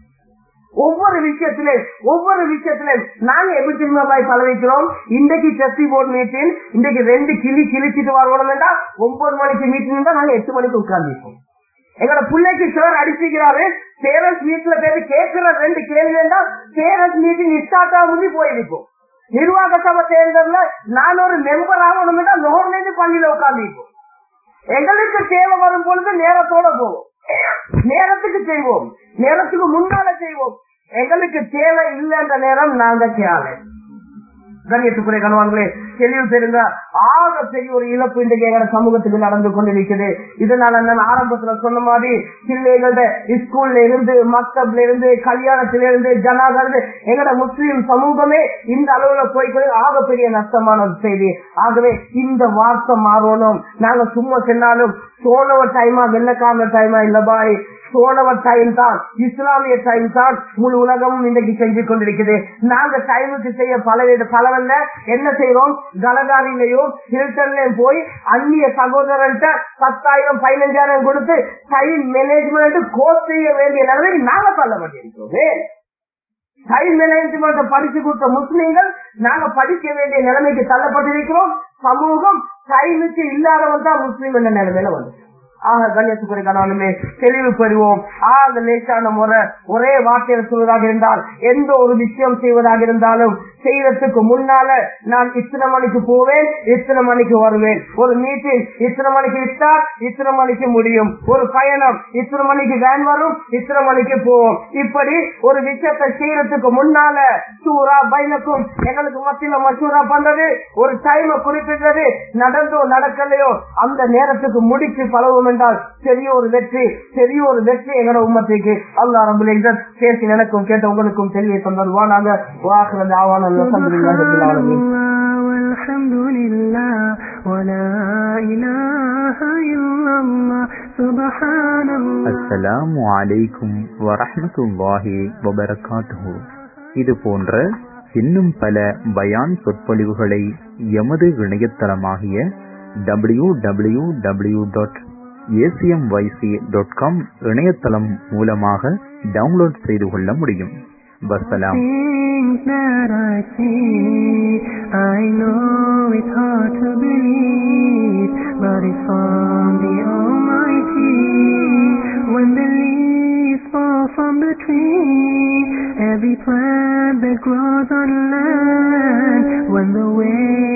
ஒவ்வொரு விஷயத்திலும் ஒவ்வொரு விஷயத்திலும் நாங்க எப்படி திரும்ப பழகிக்கிறோம் இன்றைக்கு செஸ்டி போர்டு மீட்டிங் இன்றைக்கு ரெண்டு கிளி கிழிச்சிட்டு வரணும்னா ஒன்பது மணிக்கு மீட்டிங் தான் நாங்க எட்டு மணிக்கு உட்கார்ந்துருப்போம் எங்களோட பிள்ளைக்கு சார் அடிச்சுக்கிறாரு பேரண்ட்ஸ் மீட்ல பேரு கேட்கிற ரெண்டு கேள்வி பேரண்ட்ஸ் மீட்டிங் ஸ்டார்ட் ஆகுது போயிருக்கும் நிர்வாக சபை தேர்தல்ல நான் ஒரு மெம்பர் ஆகணும்னா நோர்லேருந்து பள்ளியில உட்காந்துருப்போம் எங்களுக்கு தேவை வரும் பொழுது நேரத்தோட போவோம் நேரத்துக்கு செய்வோம் நேரத்துக்கு முன்னால செய்வோம் எங்களுக்கு தேவை இல்லைன்ற நேரம் நாங்க கேளு கண்ணியத்துக்குரிய கணவான்களே தெளிவு பெறுங்க ஆக பெரிய ஒரு இழப்பு இன்றைக்கு எங்க சமூகத்துக்கு நடந்து கொண்டிருக்குது இதனால நான் ஆரம்பத்துல சொன்ன மாதிரி பிள்ளைகளோட ஸ்கூல்ல இருந்து மக்தப்ல இருந்து கல்யாணத்தில இருந்து ஜனாதா இருந்து எங்கட முஸ்லீம் சமூகமே இந்த அளவுல போய்க்கிறது ஆக பெரிய நஷ்டமான ஒரு செய்தி ஆகவே இந்த வார்த்தை மாறணும் நாங்க சும்மா சென்னாலும் சோழவ டைமா வெள்ளக்காரன டைமா இல்ல பாய் சோழவ டைம் தான் இஸ்லாமிய டைம் தான் முழு உலகமும் இன்றைக்கு செஞ்சு கொண்டிருக்குது நாங்க டைமுக்கு செய்ய பல பலவல்ல என்ன செய்யறோம் கலகாரிலையும் ஹில்டன்லயும் போய் அந்நிய சகோதரர்கிட்ட பத்தாயிரம் பதினஞ்சாயிரம் கொடுத்து டைம் மேனேஜ்மெண்ட் கோர்ஸ் செய்ய வேண்டிய நிலைமை நாங்க தள்ளப்பட்டிருக்கிறோமே டைம் மேனேஜ்மெண்ட் படிச்சு கொடுத்த முஸ்லீம்கள் நாங்க படிக்க வேண்டிய நிலைமைக்கு தள்ளப்பட்டிருக்கிறோம் சமூகம் டைமுக்கு இல்லாதவன் தான் முஸ்லீம் என்ற நிலைமையில வந்து ஆக கண்ணியத்துக்குறை கணவனுமே தெளிவு பெறுவோம் ஆக லேசான முறை ஒரே வார்த்தையில் சொல்வதாக இருந்தால் எந்த ஒரு விஷயம் செய்வதாக இருந்தாலும் செய்யறதுக்கு முன்னால நான் இத்தனை மணிக்கு போவேன் இத்தனை மணிக்கு வருவேன் ஒரு மீட்டிங் இத்தனை மணிக்கு விட்டால் இத்தனை மணிக்கு முடியும் ஒரு பயணம் இத்தனை மணிக்கு வேன் வரும் இத்தனை மணிக்கு போவோம் இப்படி ஒரு விஷயத்தை செய்யறதுக்கு முன்னால சூறா பைனக்கும் எங்களுக்கு மத்தியில மசூரா பண்றது ஒரு டைம் குறிப்பிட்டது நடந்தோ நடக்கலையோ அந்த நேரத்துக்கு முடிச்சு பழகும் என்றால் பெரிய ஒரு வெற்றி பெரிய ஒரு வெற்றி எங்களோட உம்மத்துக்கு அல்லா ரபுல் பேசி எனக்கும் கேட்ட உங்களுக்கும் தெளிவை தந்தருவா நாங்க வாக்குறது ஆவான والحمد لله ولا إله إلا الله سبحان الله அஸ்ஸலாமு அலைக்கும் வரஹ்மத்துல்லாஹி வபரகாத்துஹு இது போன்ற இன்னும் பல பயான் சொற்பொழிவுகளை எமது இணையதளமாகிய W W W dot A C M Y C dot com இணையதளம் மூலமாக டவுன்லோட் செய்து கொள்ள முடியும் வசலாம் Things that I see, I know it's hard to believe, but it's from the Almighty. When the leaves fall from the tree, every plant that grows on land, when the waves